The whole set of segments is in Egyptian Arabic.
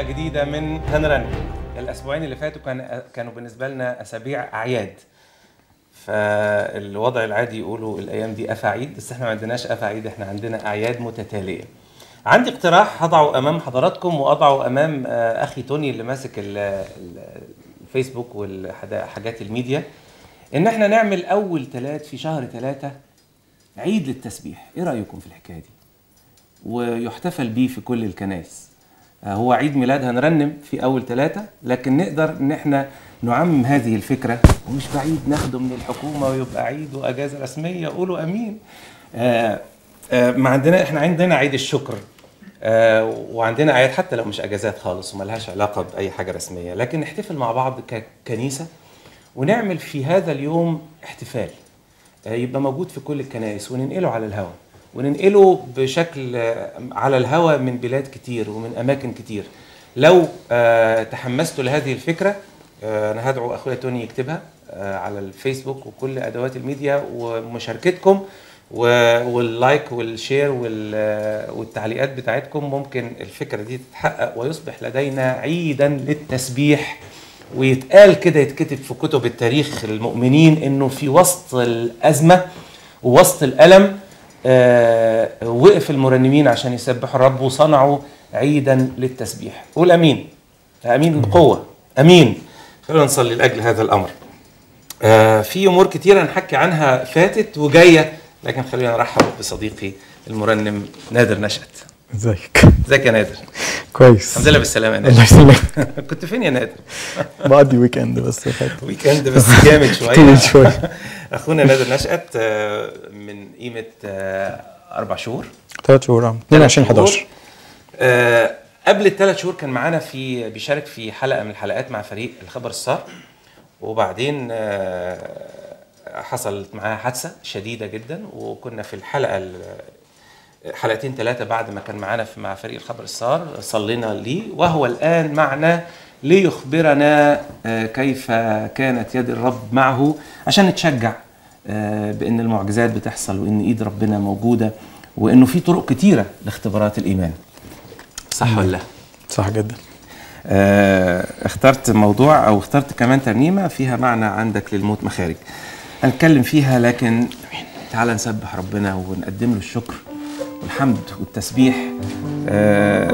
جديدة من هنرن الأسبوعين اللي فاتوا كان كانوا بالنسبة لنا أسابيع أعياد فالوضع العادي يقولوا الأيام دي أفاعيد بس احنا ما عندناش أفاعيد احنا عندنا أعياد متتالية عندي اقتراح هضعه أمام حضراتكم وأضعه أمام آه، أخي توني اللي ماسك ال- ال- الفيسبوك والحاجات الميديا إن احنا نعمل أول ثلاث في شهر ثلاثة عيد للتسبيح إيه رأيكم في الحكاية دي؟ ويحتفل بيه في كل الكنائس آه، هو عيد ميلاد هنرنم في اول ثلاثة لكن نقدر ان احنا نعمم هذه الفكرة ومش بعيد ناخده من الحكومة ويبقى عيد واجازة رسمية قولوا امين آه، آه، ما عندنا احنا عندنا عيد الشكر آه، وعندنا اعياد حتى لو مش اجازات خالص وملهاش علاقة باي حاجة رسمية لكن نحتفل مع بعض ككنيسة ونعمل في هذا اليوم احتفال آه، يبقى موجود في كل الكنائس وننقله على الهواء وننقله بشكل آه، على الهواء من بلاد كتير ومن اماكن كتير لو آه، تحمستوا لهذه الفكره آه، انا هدعو اخويا توني يكتبها آه، على الفيسبوك وكل ادوات الميديا ومشاركتكم و- واللايك والشير وال- آه، والتعليقات بتاعتكم ممكن الفكره دي تتحقق ويصبح لدينا عيدا للتسبيح ويتقال كده يتكتب في كتب التاريخ المؤمنين انه في وسط الازمه ووسط الالم آه، وقف المرنمين عشان يسبحوا الرب وصنعوا عيدا للتسبيح قول امين امين بقوه امين خلونا نصلي لاجل هذا الامر آه، في امور كتيره نحكي عنها فاتت وجايه لكن خلينا نرحب بصديقي المرنم نادر نشأت ازيك ازيك يا نادر كويس الحمد لله بالسلامه يا الله نادر يسلمك كنت فين يا نادر بقضي ويك اند بس فات ويكند بس جامد شويه طويل شويه اخونا نادر نشأت آه، من قيمه آه، اربع شهور ثلاث شهور اه 22 11 آه، قبل الثلاث شهور كان معانا في بيشارك في حلقه من الحلقات مع فريق الخبر السار وبعدين آه، حصلت معاه حادثه شديده جدا وكنا في الحلقه ال- حلقتين ثلاثه بعد ما كان معانا في مع فريق الخبر السار صلينا ليه وهو الان معنا ليخبرنا آه، كيف كانت يد الرب معه عشان نتشجع آه، بان المعجزات بتحصل وان ايد ربنا موجوده وانه في طرق كتيره لاختبارات الايمان صح ولا لا صح جدا آه، اخترت موضوع او اخترت كمان ترنيمه فيها معنى عندك للموت مخارج هنتكلم فيها لكن تعال نسبح ربنا ونقدم له الشكر والحمد والتسبيح آه،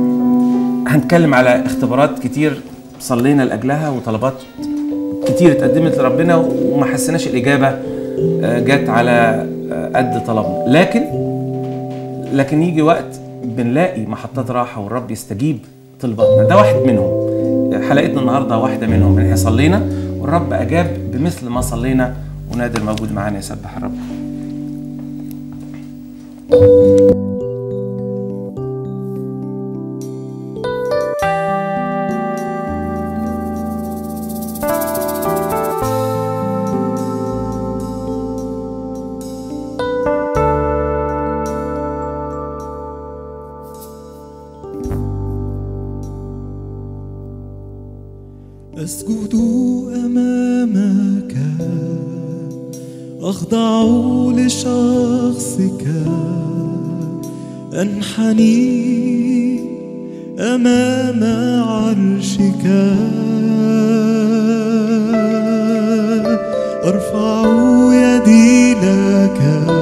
هنتكلم على اختبارات كتير صلينا لاجلها وطلبات كتير اتقدمت لربنا وما حسيناش الاجابه آه، جت على آه، قد طلبنا لكن لكن يجي وقت بنلاقي محطات راحه والرب يستجيب طلباتنا ده واحد منهم حلقتنا النهارده واحده منهم احنا صلينا والرب اجاب بمثل ما صلينا ونادر موجود معانا يسبح الرب أسجد أمامك أخضع لشخصك أنحني أمام عرشك أرفع يدي لك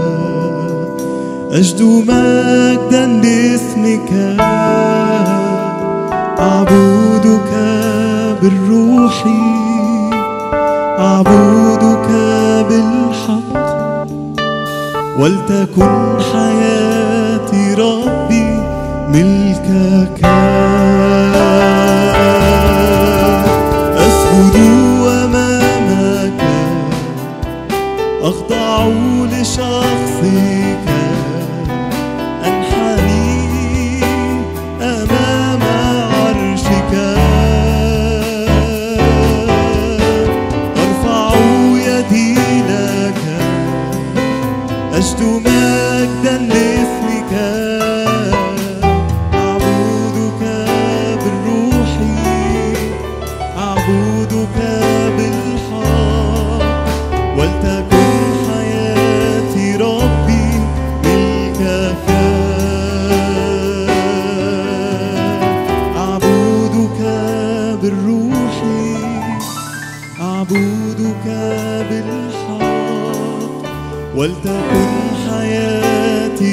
أجد مجدا لاسمك أعبدك بالروح أعبدك بالحق ولتكن حياتي ربي ملكك أسجد أمامك أخضع لشخصك أنحني أمام عرشك أرفع يدي لك أجد مجدا لاسمك أعبدك بالروح أعبدك بالحق ولتكن حياتي ربي ملكك أعبدك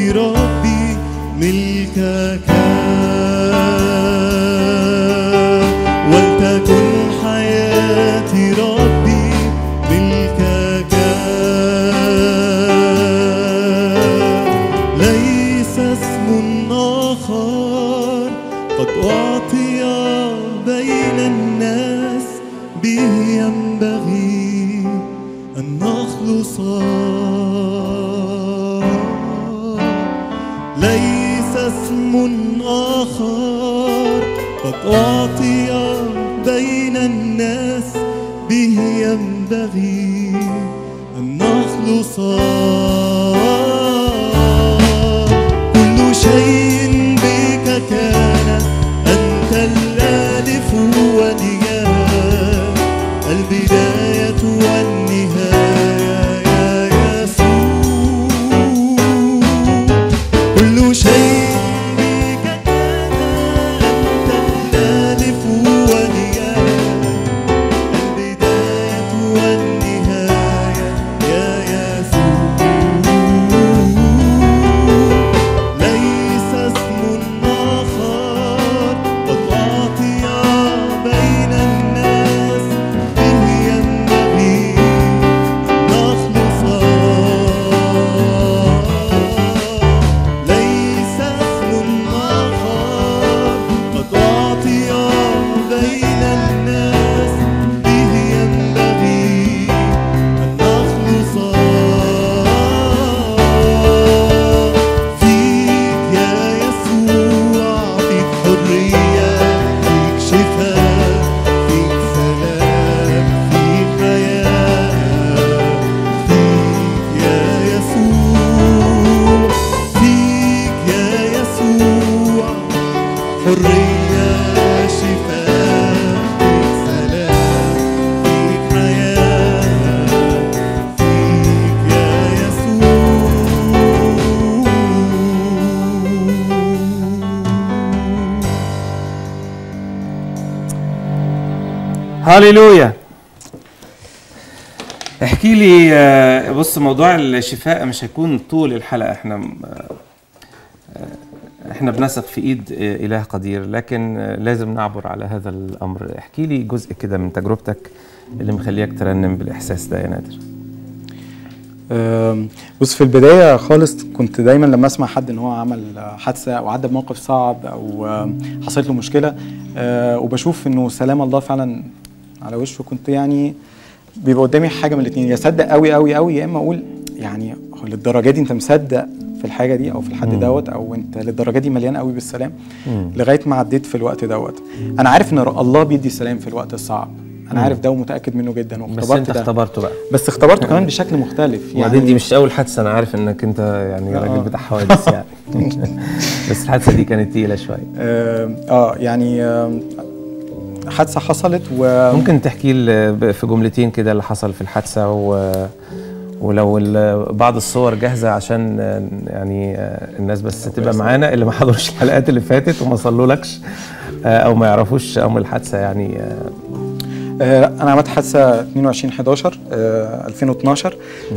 ربي ملكك ولتكن حياتي ربي ملكك ليس اسم آخر قد أعطي بين الناس به ينبغي أن نخلص ليس اسم آخر قد أعطي بين الناس به ينبغي أن نخلص كل شيء بك كان أنت الألف والياء البداية والنهاية يا يسوع كل شيء بك كان أنت الألف والياء البداية والنهاية يا يسوع ليس اسم آخر قد أعطي بين الناس به ينبغي نخلص ليس اسم آخر قد أعطي بين الناس به ينبغي أن نخلص فيك يا يسوع فيك حرية فيك شفاء فيك سلام فيك حياة فيك يا يسوع فيك يا يسوع حرية شفاء فيك سلام فيك حياة فيك يا يسوع هاليلويا احكي لي آه، بص موضوع الشفاء مش هيكون طول الحلقه احنا آه، آه، احنا بنثق في ايد آه، اله قدير لكن آه، لازم نعبر على هذا الامر احكي لي جزء كده من تجربتك اللي مخليك ترنم بالاحساس ده يا نادر أم، بص في البدايه خالص كنت دايما لما اسمع حد ان هو عمل حادثه او عدى بموقف صعب او أم، حصلت له مشكله أه، وبشوف انه سلام الله فعلا على وشه كنت يعني بيبقى قدامي حاجه من الاثنين يا صدق قوي قوي قوي يا اما اقول يعني هو للدرجه دي انت مصدق في الحاجه دي او في الحد مم. دوت او انت للدرجه دي مليان قوي بالسلام مم. لغايه ما عديت في الوقت دوت انا عارف ان الله بيدي السلام في الوقت الصعب انا مم. عارف ده ومتاكد منه جدا بس واختبرت انت ده اختبرته بقى بس اختبرته كمان بشكل مختلف وبعدين دي مش اول حادثه انا عارف انك انت يعني آه. راجل بتاع حوادث يعني بس الحادثه دي كانت تقيله شويه اه آه، يعني آه، حادثه حصلت و ممكن تحكي ل- ب- في جملتين كده اللي حصل في الحادثه و... ولو ال- بعض الصور جاهزه عشان آه، يعني آه، الناس بس تبقى معانا اللي ما حضروش الحلقات اللي فاتت وما صلولكش آه، او ما يعرفوش ام الحادثه يعني آه، آه، انا عملت حادثه 22 11 آه، 2012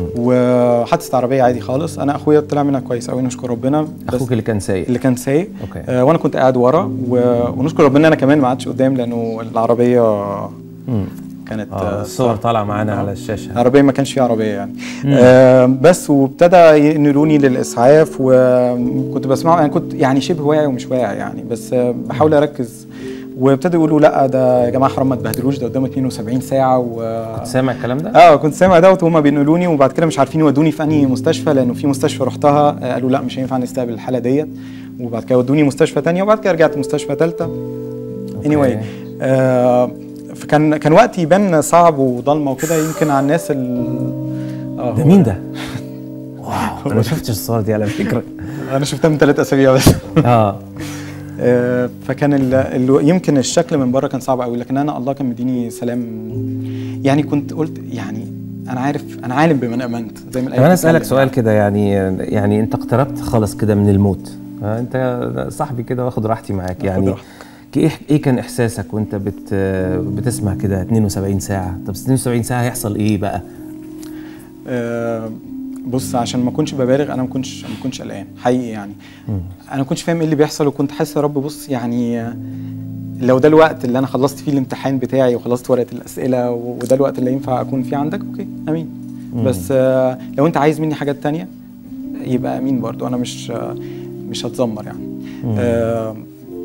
وحادثه عربيه عادي خالص انا اخويا طلع منها كويس قوي نشكر ربنا بس اخوك اللي كان سايق اللي كان سايق اوكي آه، وانا كنت قاعد ورا و- ونشكر ربنا انا كمان ما قعدتش قدام لانه العربيه مم. كانت اه آه، الصور طالعه معانا على الشاشه العربيه ما كانش فيها عربيه يعني آه بس وابتدى ينقلوني للاسعاف وكنت بسمعه يعني كنت يعني شبه واعي ومش واعي يعني بس آه بحاول اركز وابتدوا يقولوا لا ده يا جماعه حرام ما تبهدلوش ده قدامه 72 ساعه و كنت سامع الكلام ده؟ اه كنت سامع دوت وهم بينقلوني وبعد كده مش عارفين يودوني في انهي مستشفى لانه في مستشفى رحتها آه، قالوا لا مش هينفع نستقبل الحاله ديت وبعد كده ودوني مستشفى تانية وبعد كده رجعت مستشفى ثالثه اني واي آه فكان كان وقت يبان صعب وضلمه وكده يمكن على الناس ال اه ده هو- مين ده؟ واو انا ما شفتش الصور دي على فكره انا شفتها من ثلاث اسابيع بس اه آه، فكان ال... ال... يمكن الشكل من بره كان صعب قوي لكن انا الله كان مديني سلام يعني كنت قلت يعني انا عارف انا عالم بمن امنت زي ما طب الآية انا بتتكلم اسالك سؤال كده يعني يعني انت اقتربت خالص كده من الموت آه، انت صاحبي كده واخد راحتي معاك يعني راحتك. ايه ايه كان احساسك وانت بت بتسمع كده 72 ساعه طب 72 ساعه هيحصل ايه بقى آه، بص عشان ما اكونش ببالغ انا ما كنتش ما كنتش قلقان حقيقي يعني انا ما كنتش فاهم ايه اللي بيحصل وكنت حاسس يا رب بص يعني لو ده الوقت اللي انا خلصت فيه الامتحان بتاعي وخلصت ورقه الاسئله وده الوقت اللي ينفع اكون فيه عندك اوكي امين بس آه، لو انت عايز مني حاجات تانية يبقى امين برضو انا مش آه، مش هتذمر يعني آه،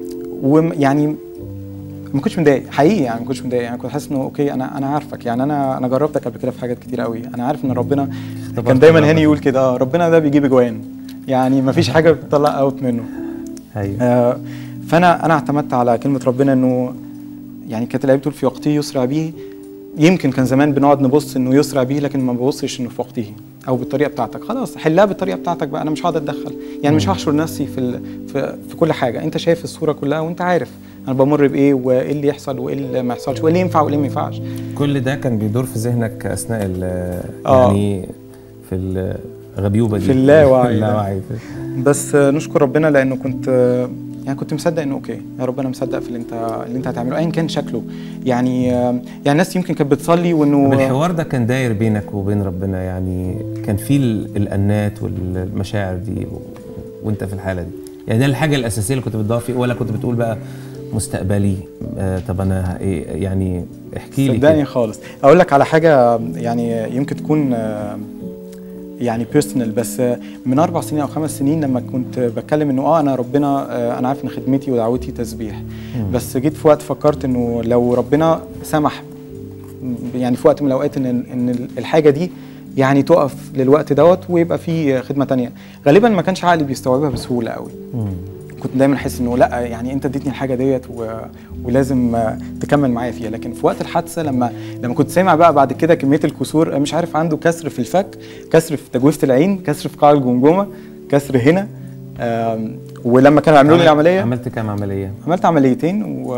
ويعني ما كنتش متضايق حقيقي يعني ما كنتش متضايق يعني كنت حاسس انه اوكي انا انا عارفك يعني انا انا جربتك قبل كده في حاجات كتير قوي انا عارف ان ربنا كان دايما هاني يقول كده آه، ربنا ده بيجيب اجوان يعني ما فيش حاجه بتطلع اوت منه ايوه آه، فانا انا اعتمدت على كلمه ربنا انه يعني كانت الايه بتقول في وقته يسرع به يمكن كان زمان بنقعد نبص انه يسرع به لكن ما ببصش انه في وقته او بالطريقه بتاعتك خلاص حلها بالطريقه بتاعتك بقى انا مش هقعد اتدخل يعني مش هحشر نفسي في ال... في, في كل حاجه انت شايف الصوره كلها وانت عارف انا بمر بايه وايه اللي يحصل وايه اللي ما يحصلش وايه اللي ينفع وايه اللي ما ينفعش كل ده كان بيدور في ذهنك اثناء ال آه. يعني في الغبيوبه دي في اللاوعي في ده. اللاوعي بس آه، نشكر ربنا لانه كنت آه، يعني كنت مصدق انه اوكي يا رب انا مصدق في اللي انت اللي انت هتعمله ايا كان شكله يعني آه، يعني الناس يمكن كانت بتصلي طب وانه الحوار ده كان داير بينك وبين ربنا يعني كان في ال- الانات والمشاعر دي و... وانت في الحاله دي يعني ده الحاجه الاساسيه اللي كنت بتدور فيه ولا كنت بتقول بقى مستقبلي آه طب انا ايه يعني احكي لي صدقني كده. خالص اقول لك على حاجه يعني يمكن تكون آه، يعني بيرسونال بس آه، من اربع سنين او خمس سنين لما كنت بتكلم انه اه انا ربنا آه، انا عارف ان خدمتي ودعوتي تسبيح بس جيت في وقت فكرت انه لو ربنا سمح يعني في وقت من الاوقات ان ان الحاجه دي يعني تقف للوقت دوت ويبقى في خدمه تانية غالبا ما كانش عقلي بيستوعبها بسهوله قوي مم. كنت دايما احس انه لا يعني انت اديتني الحاجه ديت و... ولازم آه، تكمل معايا فيها لكن في وقت الحادثه لما لما كنت سامع بقى بعد كده كميه الكسور آه، مش عارف عنده كسر في الفك كسر في تجويفه العين كسر في قاع الجمجمه كسر هنا آم، ولما كانوا يعملوا لي عملت- العمليه عملت كام عمليه؟ عملت عمليتين و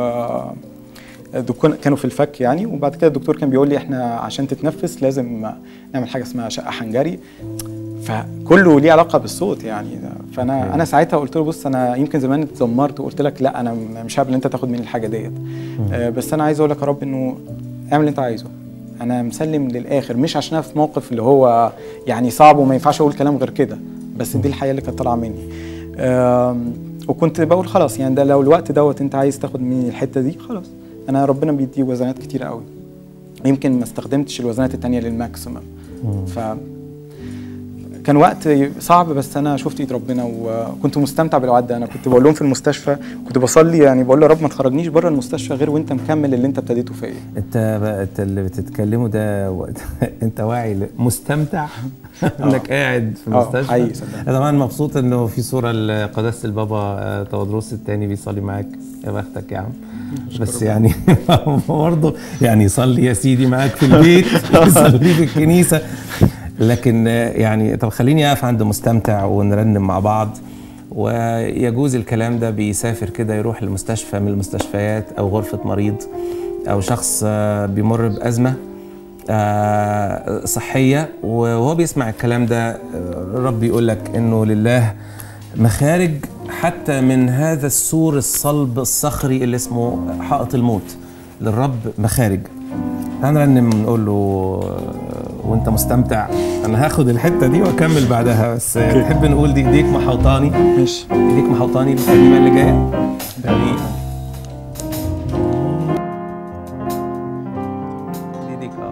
الدكتور كانوا في الفك يعني وبعد كده الدكتور كان بيقول لي احنا عشان تتنفس لازم نعمل حاجه اسمها شقه حنجري فكله ليه علاقه بالصوت يعني فانا انا ساعتها قلت له بص انا يمكن زمان اتذمرت وقلت لك لا انا م- مش هقبل ان انت تاخد مني الحاجه ديت آه، بس انا عايز اقول لك يا رب انه اعمل اللي انت عايزه انا مسلم للاخر مش عشان انا في موقف اللي هو يعني صعب وما ينفعش اقول كلام غير كده بس دي الحقيقه اللي كانت طالعه مني آم، وكنت بقول خلاص يعني ده لو الوقت دوت انت عايز تاخد مني الحته دي خلاص انا ربنا بيدي وزنات كتير قوي يمكن ما استخدمتش الوزنات التانية للماكسيمم ف كان وقت صعب بس انا شفت ايد ربنا وكنت مستمتع بالوقت ده انا كنت بقول لهم في المستشفى كنت بصلي يعني بقول له يا رب ما تخرجنيش بره المستشفى غير وانت مكمل اللي انت ابتديته فيا انت بقى انت اللي بتتكلمه ده وقت انت واعي ل- مستمتع انك قاعد في اه، المستشفى حقيقي صدقني. انا طبعا مبسوط انه في صوره لقداسه البابا آه، تودروس الثاني بيصلي معاك يا بختك يا عم بس يعني برضه يعني صلي يا سيدي معاك في البيت صلي في الكنيسه لكن آه، يعني طب خليني اقف عند مستمتع ونرنم مع بعض ويجوز الكلام ده بيسافر كده يروح لمستشفى من المستشفيات او غرفه مريض او شخص آه، بيمر بازمه آه، صحيه وهو بيسمع الكلام ده آه، الرب يقول لك انه لله مخارج حتى من هذا السور الصلب الصخري اللي اسمه حائط الموت للرب مخارج هنرنم نقول له آه، وانت مستمتع انا هاخد الحته دي واكمل بعدها بس آه، تحب نقول دي ايديك محوطاني ماشي ايديك محوطاني الكلمه اللي جايه جميل ايديك اه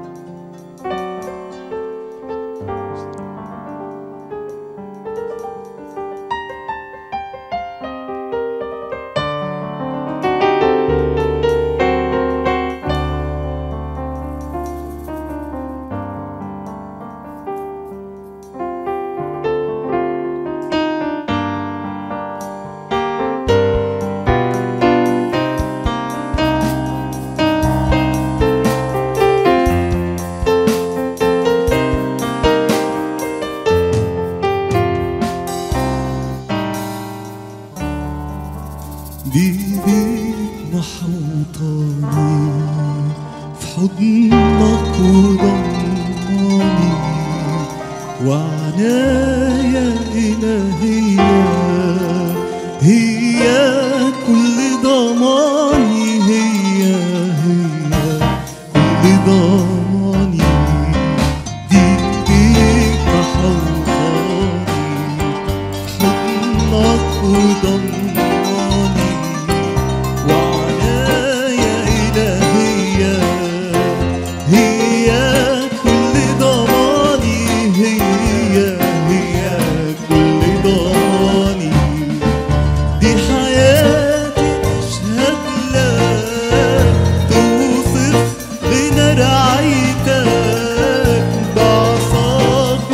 بإيديك محوطاني في حضنك وضماني وعنايا إلهية هي كل ضماني هي هي كل ضماني دي إيديك محوطاني وضماني وعنايا إلهية هي كل ضماني هي هي كل ضماني دي حياتي تشهد لك توصف غنى رعايتك بعصاك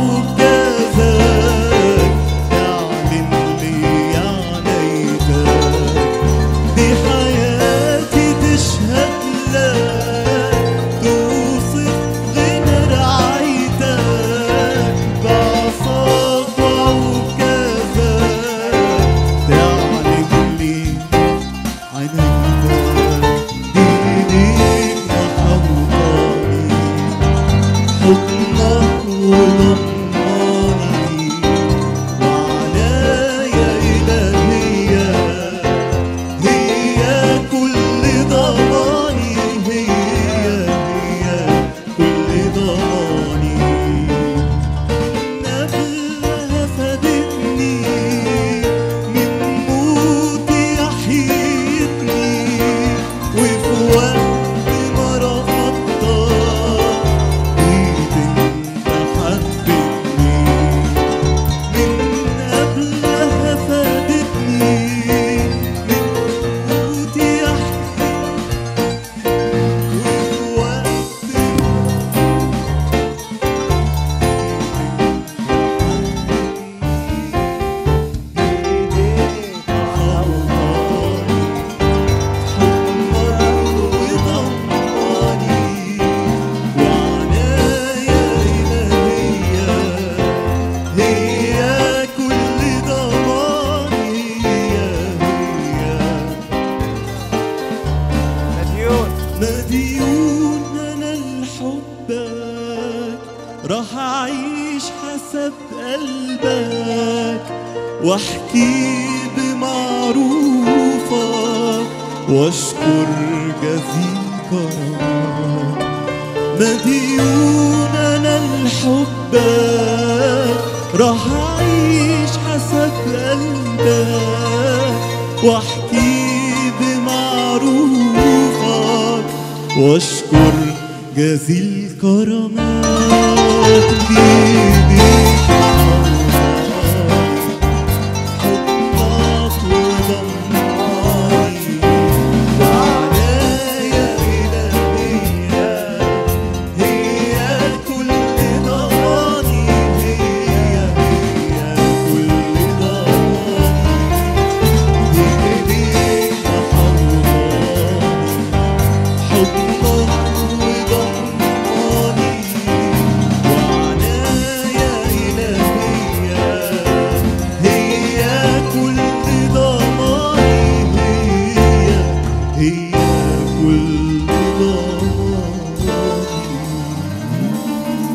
وعوجازك تعلن لي عنايتك دي حياتي تشهد لك توصف غنى رعايتك بعصاك وعوجازك تعلن لي عنايتك دينك محوطاني حضنك وضماني وعنايا إلهية هي كل ضماني هي هي كل ضماني نبلها فادتني من موتي أحيتني وفي وقت ما رفضتك جيت انت حبيتني من قبلها فادتني من موتي أحيتني وفي وقت هي كل ضماني هي مديون مديون انا لحبك راح اعيش حسب قلبك واحكي بمعروفك واشكر جزيل كرمك مديون انا لحبك راح اعيش حسب قلبك واحكي بمعروفك واشكر جزيل كرمك بيديك حضنك وضماني وعنايا إلهية هي كل ضماني هي هي كل ضماني بإيديك محوطاني حضنك وضماني وعنايا إلهية هي كل ضماني هي هي كل ضماني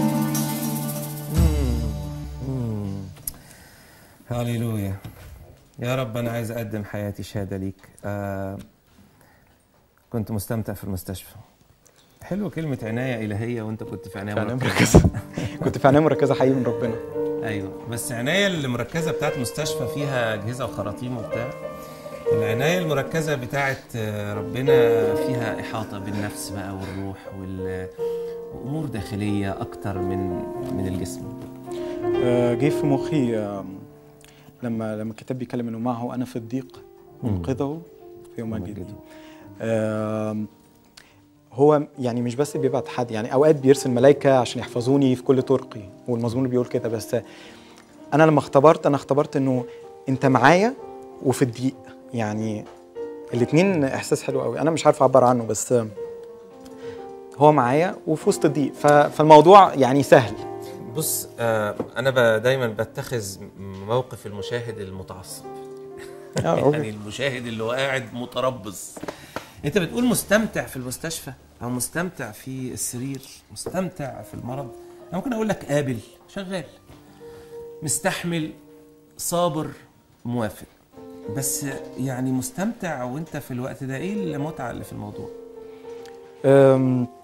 هاليلويا يا رب انا عايز اقدم حياتي شهاده ليك آه كنت مستمتع في المستشفى حلوه كلمه عنايه الهيه وانت كنت في عنايه في عناية مركزه مركزة كنت في عناية مركزة حقيقي من ربنا ايوه بس عنايه المركزه بتاعت مستشفى فيها اجهزه وخراطيم وبتاع العنايه المركزه بتاعت آه، ربنا فيها احاطه بالنفس بقى والروح وال وامور داخليه اكتر من من الجسم آه، جه في مخي آم، لما لما الكتاب بيتكلم انه معه انا في الضيق انقذه في يوم يمجده. مجدي آم، هو يعني مش بس بيبعت حد يعني اوقات بيرسل ملائكه عشان يحفظوني في كل طرقي والمزمور بيقول كده بس انا لما اختبرت انا اختبرت انه انت معايا وفي الضيق يعني الاثنين احساس حلو قوي انا مش عارف اعبر عنه بس هو معايا وفي وسط الضيق ف- فالموضوع يعني سهل بص آه انا ب- دايما بتخذ موقف المشاهد المتعصب يعني المشاهد اللي هو قاعد متربص انت بتقول مستمتع في المستشفى او مستمتع في السرير مستمتع في المرض انا ممكن اقول لك قابل شغال مستحمل صابر موافق بس يعني مستمتع وانت في الوقت ده ايه المتعه اللي في الموضوع أم،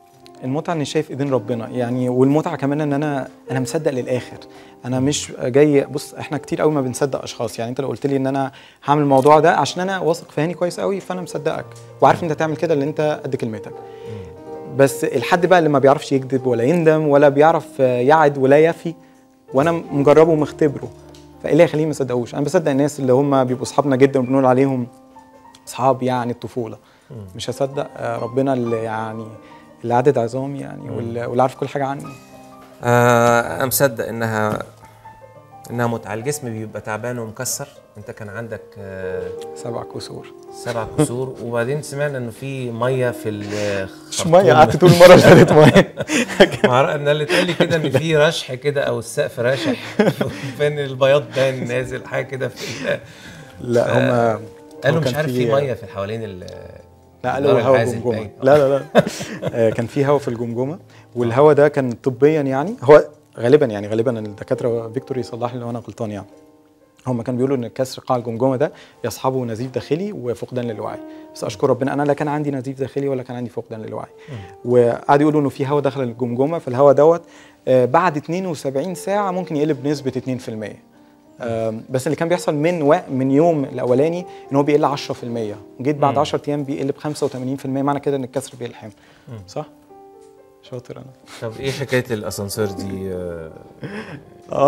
المتعه اني شايف ايدين ربنا يعني والمتعه كمان ان انا انا مصدق للاخر انا مش جاي بص احنا كتير قوي ما بنصدق اشخاص يعني انت لو قلت لي ان انا هعمل الموضوع ده عشان انا واثق في هاني كويس قوي فانا مصدقك وعارف انت تعمل كده اللي انت قد كلمتك بس الحد بقى اللي ما بيعرفش يكذب ولا يندم ولا بيعرف آه، يعد ولا يفي وانا مجربه ومختبره فايه اللي هيخليني ما اصدقوش انا بصدق الناس اللي هم بيبقوا اصحابنا جدا وبنقول عليهم اصحاب يعني الطفوله مش هصدق آه، ربنا اللي يعني اللي عدد عظامي يعني واللي واللي عارف كل حاجه عني آه انا مصدق انها انها متعه الجسم بيبقى تعبان ومكسر انت كان عندك آه سبع كسور سبع كسور وبعدين سمعنا انه في ميه في ال مش ميه قعدت طول المره اللي فاتت ميه مع انا اللي اتقال لي كده ان في رشح كده او السقف راشح فين البياض باين نازل حاجه كده في ال- لا هم قالوا هو مش كان عارف في- في ميه في حوالين ال لا قالوا النار هوا العازل جمجمه باين. لا لا لا آه، كان في هوا في الجمجمه والهوا ده كان طبيا يعني هو غالبا يعني غالبا الدكاتره فيكتور يصلح لي لو انا غلطان يعني هم كانوا بيقولوا ان كسر قاع الجمجمه ده يصحبه نزيف داخلي وفقدان للوعي بس اشكر ربنا انا لا كان عندي نزيف داخلي ولا كان عندي فقدان للوعي وقعدوا يقولوا انه في هوا دخل الجمجمه فالهوا دوت آه، بعد 72 ساعه ممكن يقلب بنسبه 2% آم، بس اللي كان بيحصل من و... من يوم الاولاني ان هو بيقل 10% جيت بعد 10 ايام بيقلب 85% معنى كده ان الكسر بيلحم صح شاطر انا طب ايه حكايه الاسانسير دي آه، اه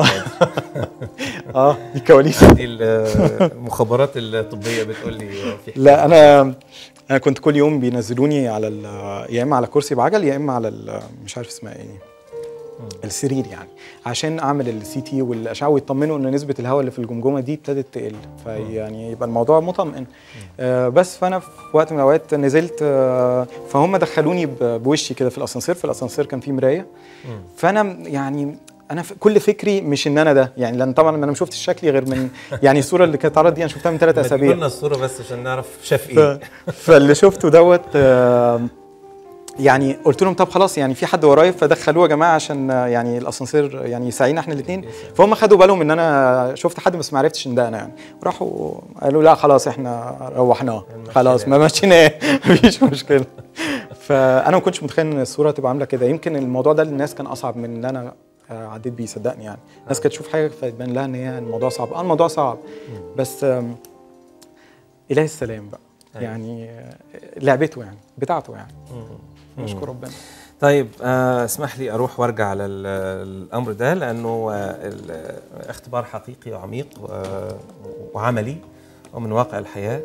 اه دي كواليس دي المخابرات الطبيه بتقول لي في حكاية. لا انا انا كنت كل يوم بينزلوني على ال- يا اما على كرسي بعجل يا اما على ال- مش عارف اسمها ايه السرير يعني عشان اعمل السي تي والاشعه ويطمنوا ان نسبه الهواء اللي في الجمجمه دي ابتدت تقل فيعني يبقى الموضوع مطمئن آه بس فانا في وقت من الاوقات نزلت آه فهم دخلوني ب- بوشي كده في الاسانسير في الاسانسير كان في مرايه فانا يعني انا في كل فكري مش ان انا ده يعني لان طبعا انا ما شفتش شكلي غير من يعني الصوره اللي كانت اتعرض دي انا شفتها من ثلاث ما اسابيع تقول لنا الصوره بس عشان نعرف شاف ف... ايه فاللي شفته دوت آه، يعني قلت لهم طب خلاص يعني في حد ورايا فدخلوه يا جماعه عشان آه، يعني الاسانسير يعني يساعينا احنا الاثنين فهم خدوا بالهم ان انا شفت حد بس ما عرفتش ان ده انا يعني راحوا قالوا لا خلاص احنا روحناه خلاص ما مشيناه مفيش مشكله فانا ما كنتش متخيل ان الصوره تبقى عامله كده يمكن الموضوع ده للناس كان اصعب من اللي انا آه، عديت بيه صدقني يعني الناس كانت تشوف حاجه فتبان لها ان هي الموضوع صعب اه الموضوع صعب بس آم، اله السلام بقى أيوة. يعني آه، لعبته يعني بتاعته يعني نشكر ربنا طيب آه، اسمح لي اروح وارجع على ال- الامر ده لانه آه، ال- اختبار حقيقي وعميق آه، وعملي ومن واقع الحياه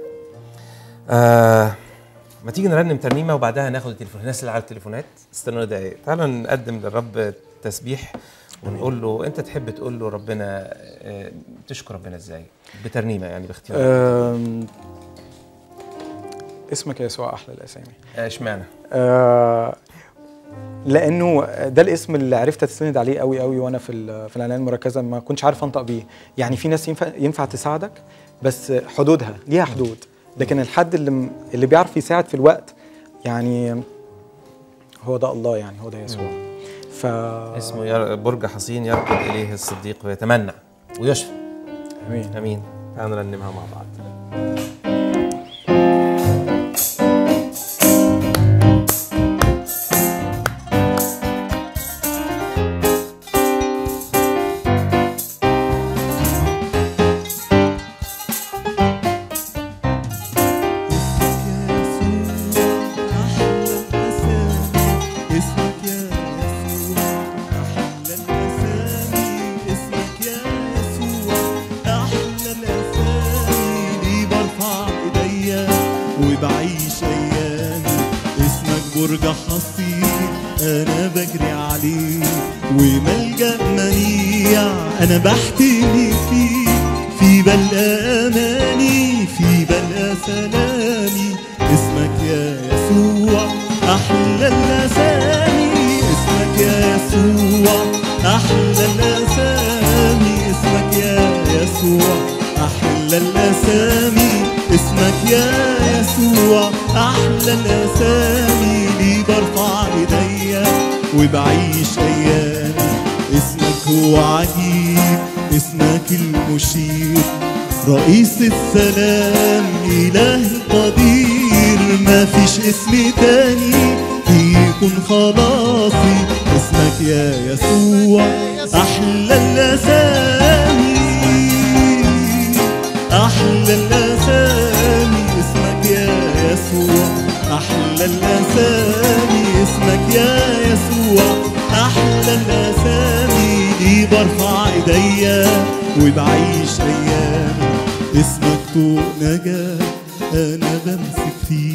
آه، ما تيجي نرنم ترنيمه وبعدها ناخد التليفون الناس اللي على التليفونات استنوا دقايق تعالوا نقدم للرب تسبيح ونقول له انت تحب تقول له ربنا آه، تشكر ربنا ازاي بترنيمه يعني باختيار آم، اسمك يا يسوع احلى الاسامي آه، اشمعنى آه، لانه ده الاسم اللي عرفت استند عليه قوي قوي وانا في ال- في العنايه المركزه ما كنتش عارف انطق بيه يعني في ناس ينفع ينفع تساعدك بس حدودها ليها حدود لكن الحد اللي م- اللي بيعرف يساعد في الوقت يعني هو ده الله يعني هو ده يسوع ف اسمه ير- برج حصين يركض اليه الصديق ويتمنع ويشفى امين امين تعالوا نرنمها مع بعض اسمك يا يسوع أحلى الأسامي اسمك يا يسوع أحلى الأسامي ليه برفع إيديا وبعيش أيامي اسمك برج حصين أنا بجري عليه وملجأ منيع أنا بحتمي فيه في بلقى أماني في بلقى سلامي اسمك يا يسوع أحلى الأسامي اسمك يا يسوع أحلى الأسامي اسمك يا يسوع أحلى الأسامي اسمك يا يسوع أحلى الأسامي لي برفع إيديا وبعيش أيامي اسمك هو عجيب اسمك المشير رئيس السلام إله القدير ما فيش اسم تاني في يكون خلاصي اسمك يا يسوع أحلى الأسامي أحلى الأسامي اسمك يا يسوع أحلى الأسامي اسمك يا يسوع أحلى الأسامي دي برفع إيديا وبعيش أيامي اسمك طوق نجاة أنا بمسك فيه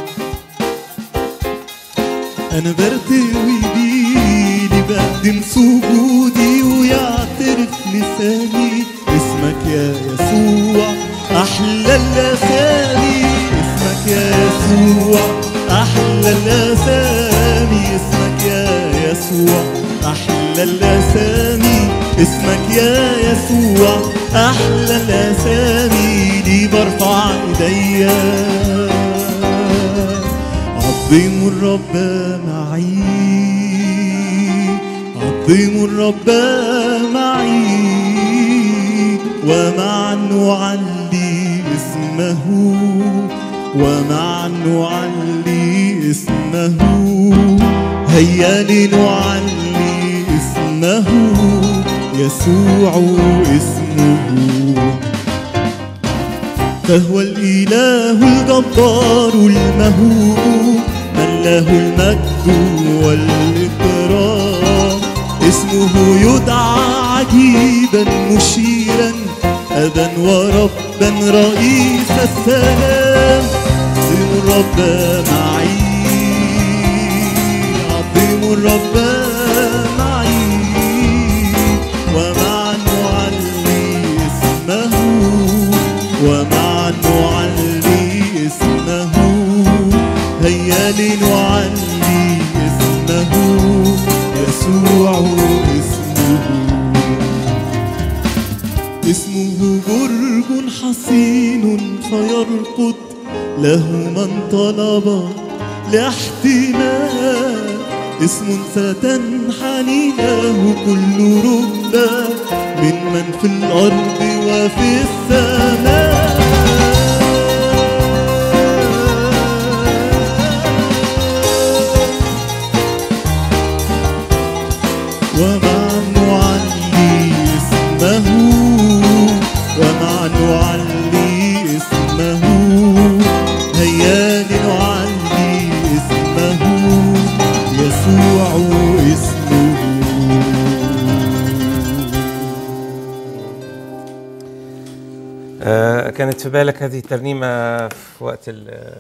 أنا برتوي بيه بقدم سجودي ويعترف لساني اسمك يا يسوع أحلى الأسامي اسمك يا يسوع أحلى الأسامي اسمك يا يسوع أحلى الأسامي اسمك يا يسوع أحلى الأسامي دي برفع إيديا عظموا الرب معي عظموا الرب معي ومعا نعلي اسمه ومعا نعلي اسمه هيا لنعلي اسمه يسوع اسمه فهو الإله الجبار المهوب من له المجد والإكرام اسمه يدعى عجيبا مشيرا أبا وربا رئيس السلام عظيم الرب معي عظيم الرب معي ومعا نعلي اسمه ومعا نعلي اسمه هيا لنعلي اسمه يسوع اسمه اسمه برج حصين فيرقد له من طلب لاحتمال اسم ستنحني له كل ركبة من من في الأرض وفي السماء ومع نعلي اسمه ومع نعلي اسمه هيا لنعلي اسمه يسوع اسمه آه، كانت في بالك هذه الترنيمة في وقت ال-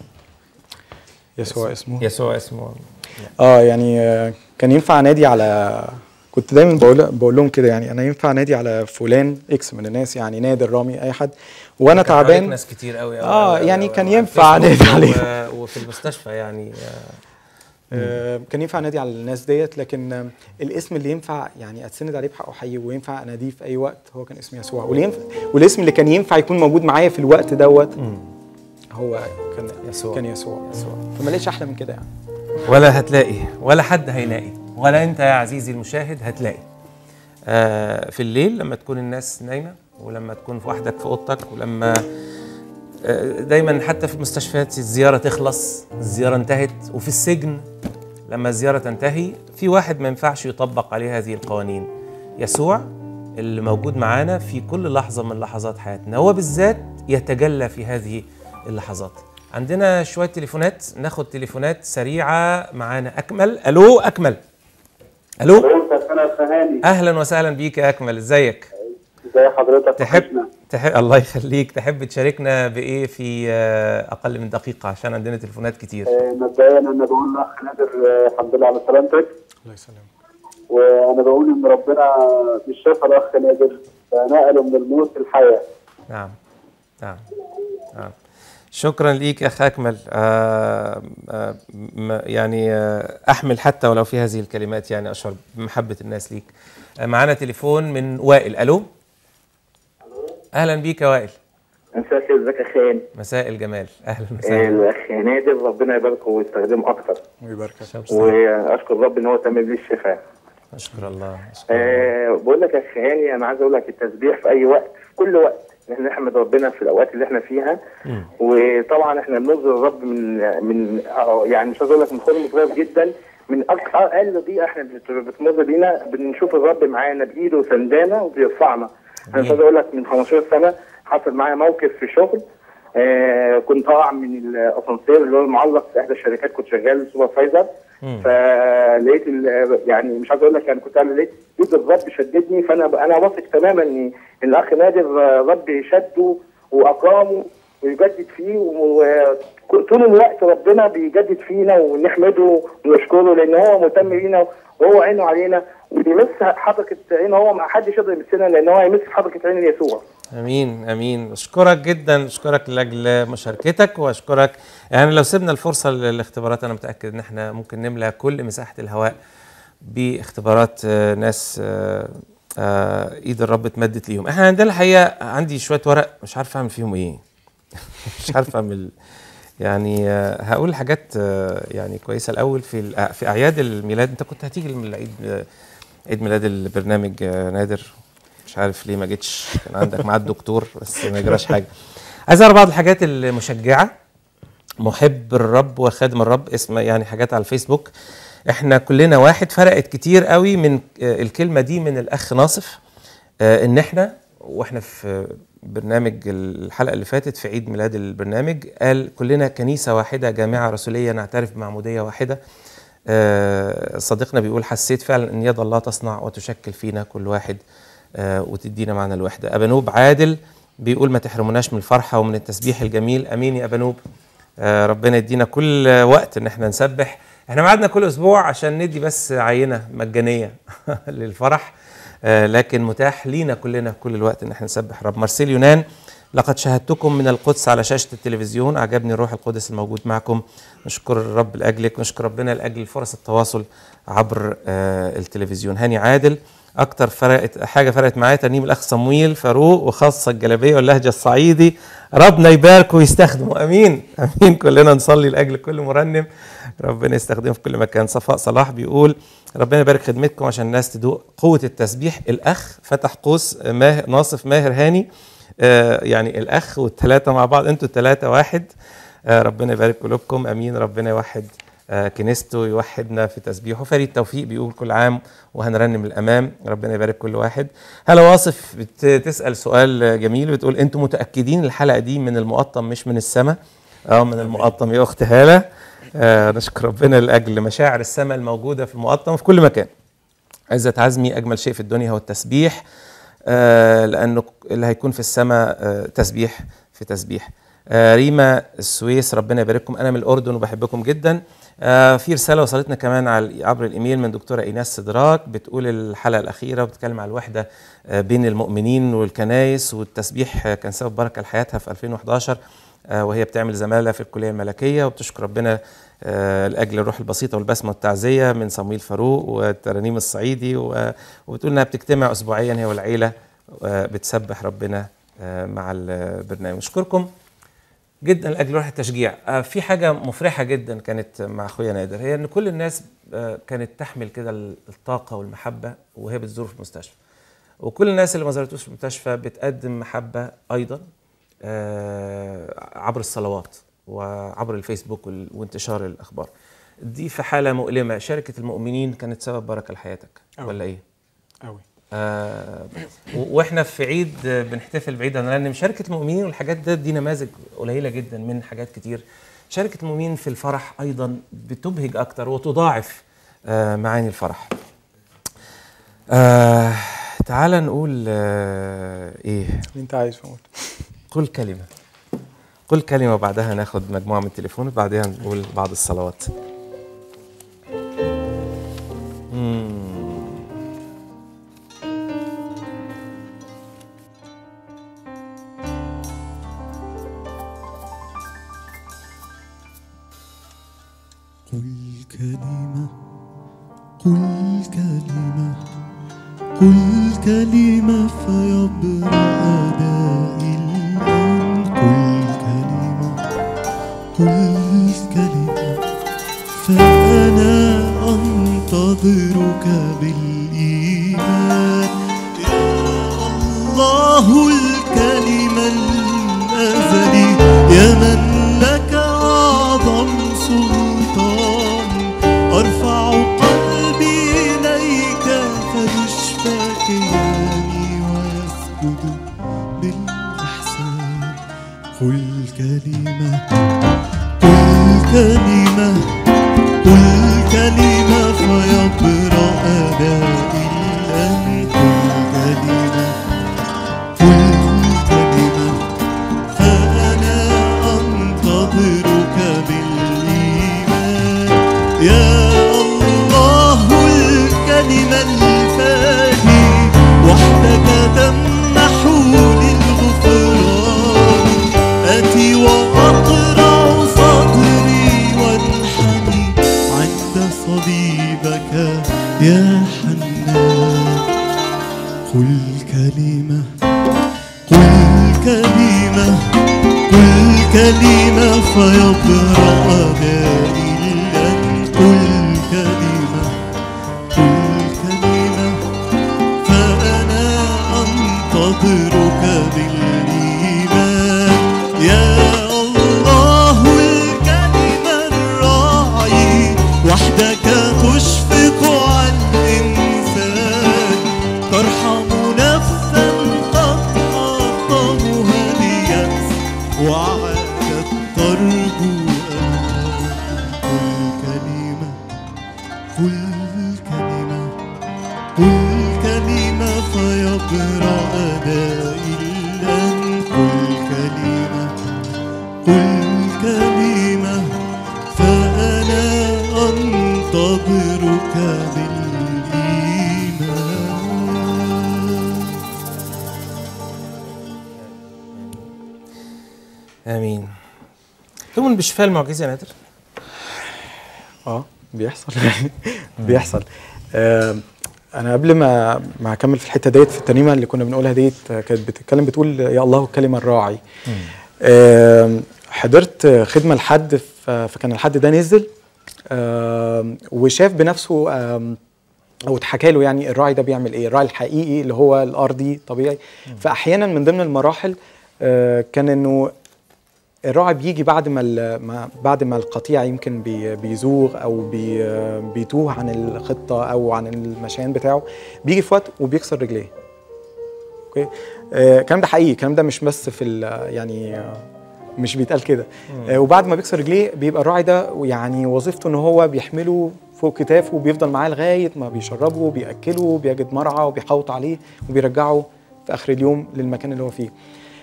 يسوع اسمه يسوع اسمه اه يعني آه، كان ينفع نادي على كنت دايما بقول بقول لهم كده يعني انا ينفع نادي على فلان اكس من الناس يعني نادر رامي اي حد وانا كان حواليك تعبان ناس كتير قوي قوي آه، قوي يعني قوي كان قوي. ينفع على نادي الفيسبوك عليهم. و- وفي المستشفى يعني آه، آه، كان ينفع نادي على الناس ديت لكن آه، الاسم اللي ينفع يعني اتسند عليه بحقه حي وينفع اناديه في اي وقت هو كان اسم يسوع واللي ينفع والاسم اللي كان ينفع يكون موجود معايا في الوقت دوت هو كان يسوع. كان يسوع يسوع فما لقيتش احلى من كده يعني ولا هتلاقي ولا حد هيلاقي ولا انت يا عزيزي المشاهد هتلاقي آه في الليل لما تكون الناس نايمه ولما تكون في وحدك في اوضتك ولما آه دايما حتى في المستشفيات الزياره تخلص الزياره انتهت وفي السجن لما الزياره تنتهي في واحد ما ينفعش يطبق عليه هذه القوانين يسوع اللي موجود معانا في كل لحظه من لحظات حياتنا هو بالذات يتجلى في هذه اللحظات عندنا شويه تليفونات ناخد تليفونات سريعه معانا اكمل الو اكمل الو انت سنة فهاني اهلا وسهلا بيك يا اكمل ازيك ازي حضرتك تحب وحشنا. تحب الله يخليك تحب تشاركنا بايه في آه، اقل من دقيقه عشان عندنا تليفونات كتير آه، مبدئيا انا بقول لاخ نادر آه، الحمد لله على سلامتك الله يسلمك وانا بقول ان ربنا مش شاف الاخ نادر فنقله من الموت للحياه نعم نعم نعم شكرا ليك اخ اكمل آه آه م- يعني آه احمل حتى ولو في هذه الكلمات يعني اشعر بمحبه الناس ليك آه معانا تليفون من وائل الو اهلا بيك يا وائل مساء الخير ازيك يا خان مساء الجمال اهلا وسهلا الاخ نادر ربنا يباركه ويستخدمه اكتر ويباركك واشكر رب ان هو تم بيه الشفاء اشكر الله أشكر الله. أه بقول لك يا اخ هاني انا عايز اقول لك التسبيح في اي وقت في كل وقت ان احنا نحمد ربنا في الاوقات اللي احنا فيها وطبعا احنا بنظهر الرب من من آه، يعني مش عايز اقول لك من خلق متغير جدا من أق- اقل دقيقه احنا بت- بتمر بينا بنشوف الرب معانا بايده سندانه وبيرفعنا انا مش عايز اقول لك من 15 سنه حصل معايا موقف في شغل آه كنت اقع من الاسانسير اللي هو المعلق في احدى الشركات كنت شغال سوبرفايزر فلقيت ال- يعني مش عايز اقول لك يعني كنت انا لقيت ايد الرب شددني فانا انا واثق تماما ان إن الاخ نادر آه، رب شده واكرمه ويجدد فيه وطول الوقت ربنا بيجدد فينا ونحمده ونشكره لان هو مهتم بينا وهو عينه علينا وبيمس حركه عينه هو ما حدش يقدر يمسنا لان هو يمس حركه عين يسوع امين امين اشكرك جدا اشكرك لاجل مشاركتك واشكرك يعني لو سيبنا الفرصه للاختبارات انا متاكد ان احنا ممكن نملى كل مساحه الهواء باختبارات آه، ناس آه، آه، ايد الرب اتمدت ليهم احنا عندنا الحقيقه عندي شويه ورق مش عارف اعمل فيهم ايه مش عارف اعمل يعني آه، هقول حاجات آه، يعني كويسه الاول في الأ- في اعياد الميلاد انت كنت هتيجي العيد آه، عيد ميلاد البرنامج آه، نادر مش عارف ليه ما جيتش كان عندك ميعاد دكتور بس ما يجراش حاجه عايز اقرا بعض الحاجات المشجعه محب الرب وخادم الرب اسم يعني حاجات على الفيسبوك احنا كلنا واحد فرقت كتير قوي من آه، الكلمه دي من الاخ ناصف آه، ان احنا واحنا في برنامج الحلقه اللي فاتت في عيد ميلاد البرنامج قال كلنا كنيسه واحده جامعه رسوليه نعترف بمعموديه واحده آه، صديقنا بيقول حسيت فعلا ان يد الله تصنع وتشكل فينا كل واحد آه، وتدينا معنى الوحده ابانوب عادل بيقول ما تحرموناش من الفرحه ومن التسبيح الجميل امين يا ابانوب آه، ربنا يدينا كل وقت ان احنا نسبح احنا معادنا كل اسبوع عشان ندي بس عينه مجانيه للفرح آه، لكن متاح لينا كلنا كل الوقت ان احنا نسبح رب مارسيل يونان لقد شاهدتكم من القدس على شاشه التلفزيون اعجبني الروح القدس الموجود معكم نشكر الرب لاجلك ونشكر ربنا لاجل فرص التواصل عبر آه، التلفزيون هاني عادل اكتر فرقت حاجه فرقت معايا ترنيم الاخ صمويل فاروق وخاصه الجلابيه واللهجه الصعيدي ربنا يبارك ويستخدمه امين امين كلنا نصلي لاجل كل مرنم ربنا يستخدمه في كل مكان صفاء صلاح بيقول ربنا يبارك خدمتكم عشان الناس تدوق قوه التسبيح الاخ فتح قوس ماهر ناصف ماهر هاني آه، يعني الاخ والثلاثه مع بعض انتوا الثلاثه واحد آه، ربنا يبارك قلوبكم امين ربنا يوحد آه، كنيسته يوحدنا في تسبيحه فريد توفيق بيقول كل عام وهنرنم الامام ربنا يبارك كل واحد هلا واصف بتسال سؤال جميل بتقول انتوا متاكدين الحلقه دي من المقطم مش من السماء اه من المقطم يا اخت هاله آه نشكر ربنا لاجل مشاعر السماء الموجوده في المقطم في كل مكان عزت عزمي اجمل شيء في الدنيا هو التسبيح آه لانه اللي هيكون في السماء آه تسبيح في تسبيح آه ريما السويس ربنا يبارككم انا من الاردن وبحبكم جدا آه في رساله وصلتنا كمان على عبر الايميل من دكتوره ايناس صدراك بتقول الحلقه الاخيره بتتكلم على الوحده آه بين المؤمنين والكنايس والتسبيح آه كان سبب بركه لحياتها في 2011 آه وهي بتعمل زماله في الكليه الملكيه وبتشكر ربنا آه لاجل الروح البسيطه والبسمه والتعزيه من صمويل فاروق والترانيم الصعيدي و- وبتقول انها بتجتمع اسبوعيا هي والعيله آه بتسبح ربنا آه مع البرنامج اشكركم جدا لاجل روح التشجيع آه، في حاجه مفرحه جدا كانت مع اخويا نادر هي ان كل الناس آه، كانت تحمل كده الطاقه والمحبه وهي بتزور في المستشفى وكل الناس اللي ما زارتوش في المستشفى بتقدم محبه ايضا آه، عبر الصلوات وعبر الفيسبوك وال- وانتشار الاخبار دي في حاله مؤلمه شركه المؤمنين كانت سبب بركه لحياتك أوي. ولا ايه قوي آه و- واحنا في عيد آه، بنحتفل بعيد هنرنم شركه المؤمنين والحاجات ده دي نماذج قليله جدا من حاجات كتير شركه المؤمنين في الفرح ايضا بتبهج اكتر وتضاعف آه معاني الفرح آه تعال نقول آه ايه اللي انت عايزه قول قل كلمه قل كلمه وبعدها ناخد مجموعه من التليفون وبعدها نقول بعض الصلوات مم. قل كلمة قل كلمة قل كلمة فيبرأ دائي الآن قل كلمة قل كلمة فأنا أنتظرك بالإيمان يا الله الكلمة قل كلمة قل كلمة قل كلمة فيبرأ داء الآن قل كلمة قل كلمة فأنا أنتظرك بالإيمان يا الله الكلمة الفاني وحدك تمنح للغفران أتي وأقرع صدري وانحني عند صليبك يا حنان قل كلمة قل كلمة قل كلمة فيبرأ دائلا قل كلمة قل كلمة فأنا أنتظرك بالإيمان يا الله الكلمة الراعي وحدك تشفق عن الإنسان ترحم نفسا قد أعطوها ليأس وعادت ترجو أمان قل كلمة قل كلمة قل كلمة فيبرأ دائلا قل كلمة قل كلمة فأنا أنتظرك بالإيمان امين تؤمن بالشفاء المعجزي يا نادر اه بيحصل بيحصل آه انا قبل ما ما اكمل في الحته ديت في الترنيمه اللي كنا بنقولها ديت آه، كانت بتتكلم بتقول يا الله الكلمه الراعي آه حضرت خدمه لحد ف- فكان الحد ده نزل آه وشاف بنفسه آه او اتحكى له يعني الراعي ده بيعمل ايه الراعي الحقيقي اللي هو الارضي طبيعي فاحيانا من ضمن المراحل آه كان انه الراعي بيجي بعد ما ال- ما- بعد ما القطيع يمكن بي بيزوغ او بي بيتوه عن الخطه او عن المشيان بتاعه بيجي في وقت وبيكسر رجليه اوكي آه، الكلام ده حقيقي الكلام ده مش بس في ال- يعني آه، مش بيتقال كده آه، وبعد ما بيكسر رجليه بيبقى الراعي ده يعني وظيفته ان هو بيحمله فوق كتافه وبيفضل معاه لغايه ما بيشربه وبياكله بيجد مرعى وبيحوط عليه وبيرجعه في اخر اليوم للمكان اللي هو فيه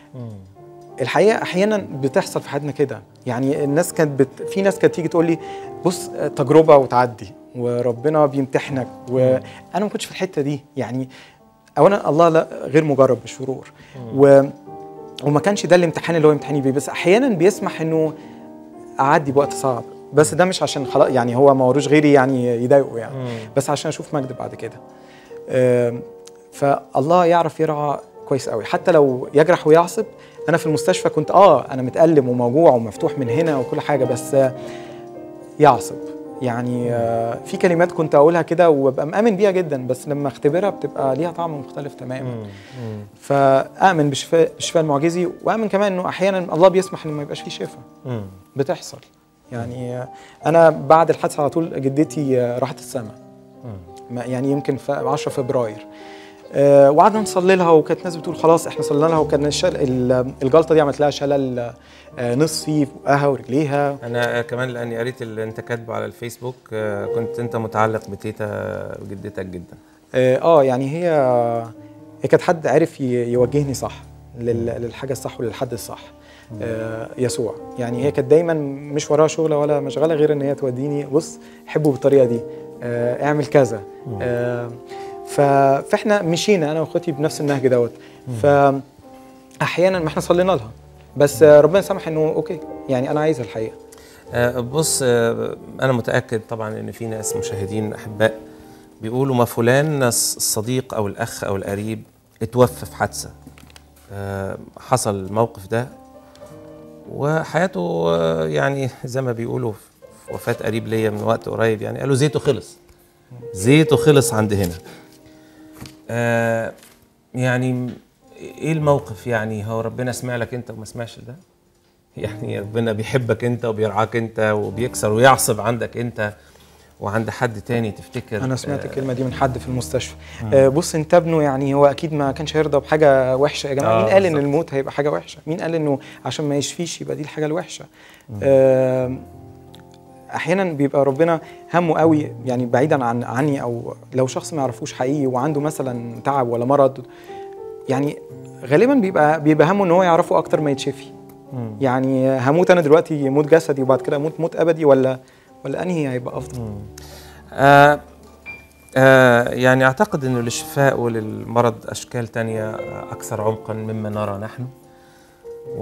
الحقيقه احيانا بتحصل في حياتنا كده يعني الناس كانت بت... في ناس كانت تيجي تقول لي بص تجربه وتعدي وربنا بيمتحنك وانا ما كنتش في الحته دي يعني اولا الله لا غير مجرب بالشرور و... وما كانش ده الامتحان اللي هو يمتحني بيه بس احيانا بيسمح انه اعدي بوقت صعب بس ده مش عشان خلاص يعني هو ما وروش غيري يعني يضايقه يعني بس عشان اشوف مجد بعد كده آم، فالله يعرف يرعى كويس قوي حتى لو يجرح ويعصب انا في المستشفى كنت اه انا متألم وموجوع ومفتوح من هنا وكل حاجه بس آه، يعصب يعني آه، في كلمات كنت اقولها كده وببقى مآمن بيها جدا بس لما اختبرها بتبقى ليها طعم مختلف تماما فآمن بالشفاء بالشفاء المعجزي وآمن كمان انه احيانا الله بيسمح انه ما يبقاش فيه شفاء بتحصل يعني آه، انا بعد الحادثه على طول جدتي آه، راحت السماء ما- يعني يمكن في 10 فبراير آه، وقعدنا نصلي لها وكانت ناس بتقول خلاص احنا صلينا لها وكان الشل... ال- الجلطه دي عملت لها شلل آه، نصفي في بقها ورجليها انا كمان لاني قريت اللي انت كاتبه على الفيسبوك آه، كنت انت متعلق بتيتا جدتك جدا اه آه، يعني هي هي كانت حد عرف ي- يوجهني صح لل- للحاجه الصح وللحد الصح آه يسوع يعني هي كانت دايما مش وراها شغله ولا مشغله غير ان هي توديني بص حبه بالطريقه دي آه اعمل كذا آه ف- فاحنا مشينا انا واخواتي بنفس النهج دوت فاحيانا ما احنا صلينا لها بس آه، ربنا سمح انه اوكي يعني انا عايزها الحقيقه آه، بص آه، انا متاكد طبعا ان في ناس مشاهدين احباء بيقولوا ما فلان الصديق او الاخ او القريب اتوفى في حادثه آه، حصل الموقف ده وحياته آه، يعني زي ما بيقولوا في وفاه قريب ليا من وقت قريب يعني قالوا زيته خلص زيته خلص عند هنا آه، يعني ايه الموقف يعني هو ربنا سمع لك انت وما سمعش ده يعني ربنا بيحبك انت وبيرعاك انت وبيكسر ويعصب عندك انت وعند حد تاني تفتكر انا سمعت آه، الكلمه دي من حد في المستشفى آه بص انت ابنه يعني هو اكيد ما كانش هيرضى بحاجه وحشه يا جماعه آه، مين قال ان بالظبط. الموت هيبقى حاجه وحشه مين قال انه عشان ما يشفيش يبقى دي الحاجه الوحشه آه احيانا بيبقى ربنا همه قوي يعني بعيدا عن عني او لو شخص ما يعرفوش حقيقي وعنده مثلا تعب ولا مرض يعني غالبا بيبقى بيبقى همه ان هو يعرفه اكتر ما يتشفي يعني هموت انا دلوقتي موت جسدي وبعد كده اموت موت ابدي ولا ولا انهي هيبقى افضل آه آه يعني أعتقد أنه للشفاء وللمرض أشكال تانية أكثر عمقا مما نرى نحن و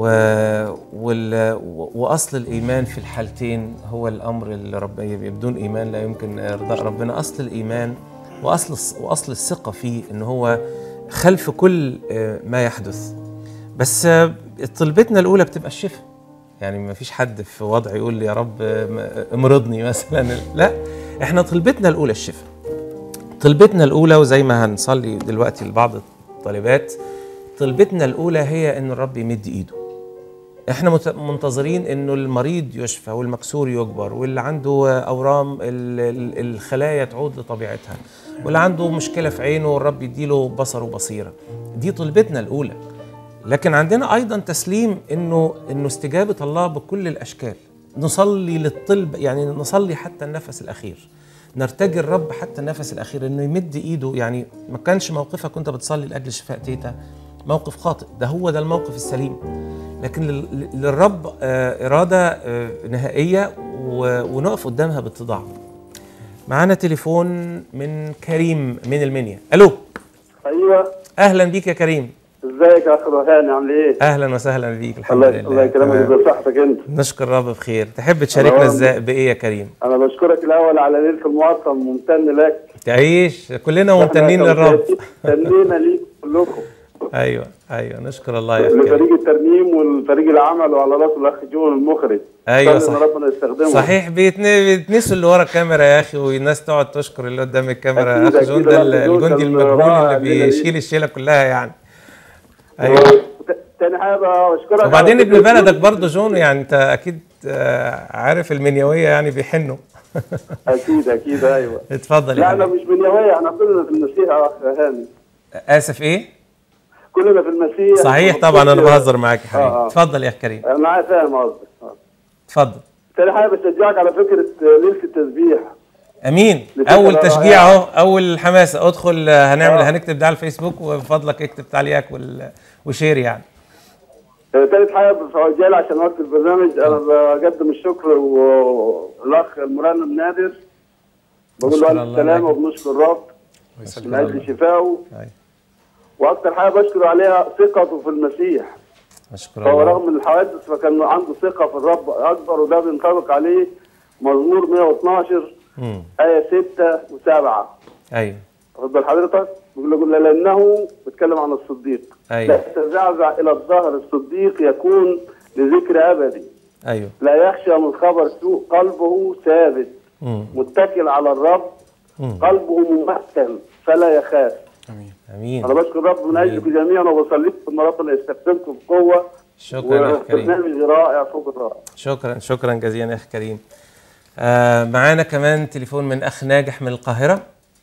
وال وأصل الإيمان في الحالتين هو الأمر اللي رب بدون إيمان لا يمكن إرضاء ربنا أصل الإيمان وأصل الص- وأصل الثقة فيه أنه هو خلف كل آه، ما يحدث بس آه، طلبتنا الأولى بتبقى الشفاء يعني ما فيش حد في وضع يقول لي يا رب آه، امرضني مثلا لا احنا طلبتنا الأولى الشفاء طلبتنا الأولى وزي ما هنصلي دلوقتي لبعض الطالبات طلبتنا الأولى هي إن الرب يمد إيده احنا مت- منتظرين انه المريض يشفى والمكسور يجبر واللي عنده اورام ال- ال- الخلايا تعود لطبيعتها واللي عنده مشكله في عينه الرب يديله بصر وبصيره دي طلبتنا الاولى لكن عندنا ايضا تسليم انه انه استجابه الله بكل الاشكال نصلي للطلب يعني نصلي حتى النفس الاخير نرتجي الرب حتى النفس الاخير انه يمد ايده يعني ما كانش موقفك وانت بتصلي لاجل شفاء تيتا موقف خاطئ ده هو ده الموقف السليم لكن لل- للرب آه، اراده آه، نهائيه و- ونقف قدامها باتضاع معانا تليفون من كريم من المنيا الو ايوه اهلا بيك يا كريم ازيك يا اخ روحاني عامل ايه؟ اهلا وسهلا بيك الحمد الله لله الله يكرمك تمام. بصحتك انت نشكر الرب بخير تحب تشاركنا الله. ازاي بايه يا كريم انا بشكرك الاول على ليله المواطن ممتن لك تعيش كلنا ممتنين إحنا للرب تنينا ليك كلكم ايوه ايوه نشكر الله يا كريم لفريق الترنيم والفريق العمل وعلى راس الاخ جون المخرج أيوة صلي إن صح. ربنا يستخدمه صحيح بيتن- بيتنسوا اللي ورا الكاميرا يا اخي والناس تقعد تشكر اللي قدام الكاميرا أكيد، اخ جون أكيد، ده الأخ جون الجندي كان المجهول رائع اللي الليلة دي. بيشيل الشيله كلها يعني ايوه ت- تاني حاجه بشكرك على وبعدين ابن فكرة بلدك برضه جون يعني انت اكيد آه، عارف المنيويه يعني بيحنوا اكيد اكيد ايوه اتفضل لا يا انا حبيبي مش بنيويه احنا كلنا في المسيح يا اخ هاني اسف ايه كلنا في المسيح صحيح طبعا انا بهزر معاك يا حبيبي آه، آه. اتفضل يا كريم انا عارف فاهم قصدك آه. اتفضل تاني حاجه بشجعك على فكره ليله التسبيح امين لفكرة اول رائعة. تشجيع اهو اول حماسه ادخل آه، هنعمل آه. هنكتب ده على الفيسبوك وبفضلك اكتب تعليقك وال- وشير يعني آه، تالت حاجه بفوجئ عشان وقت البرنامج انا بقدم الشكر والاخ المرنم نادر بقول له نشكر الف الله سلامه لك. وبنشكر الرب من اجل شفائه أيوة. واكثر حاجه بشكر عليها ثقته في المسيح اشكر فهو الله رغم من الحوادث فكان عنده ثقه في الرب اكبر وده بينطبق عليه مزمور 112 مم. ايه 6 و7 ايوه واخد بال حضرتك؟ بيقول له قل لانه بيتكلم عن الصديق أيوة. لا تزعزع الى الظهر الصديق يكون لذكر ابدي ايوه لا يخشى من خبر سوء قلبه ثابت مم. متكل على الرب مم. قلبه ممثل فلا يخاف امين امين انا بشكر الرب من اجلكم جميعا وبصلي لكم ان ربنا يستخدمكم بقوه شكرا يا اخ كريم وبرنامج رائع فوق الرائع شكرا شكرا جزيلا يا اخ كريم آه معانا كمان تليفون من اخ ناجح من القاهره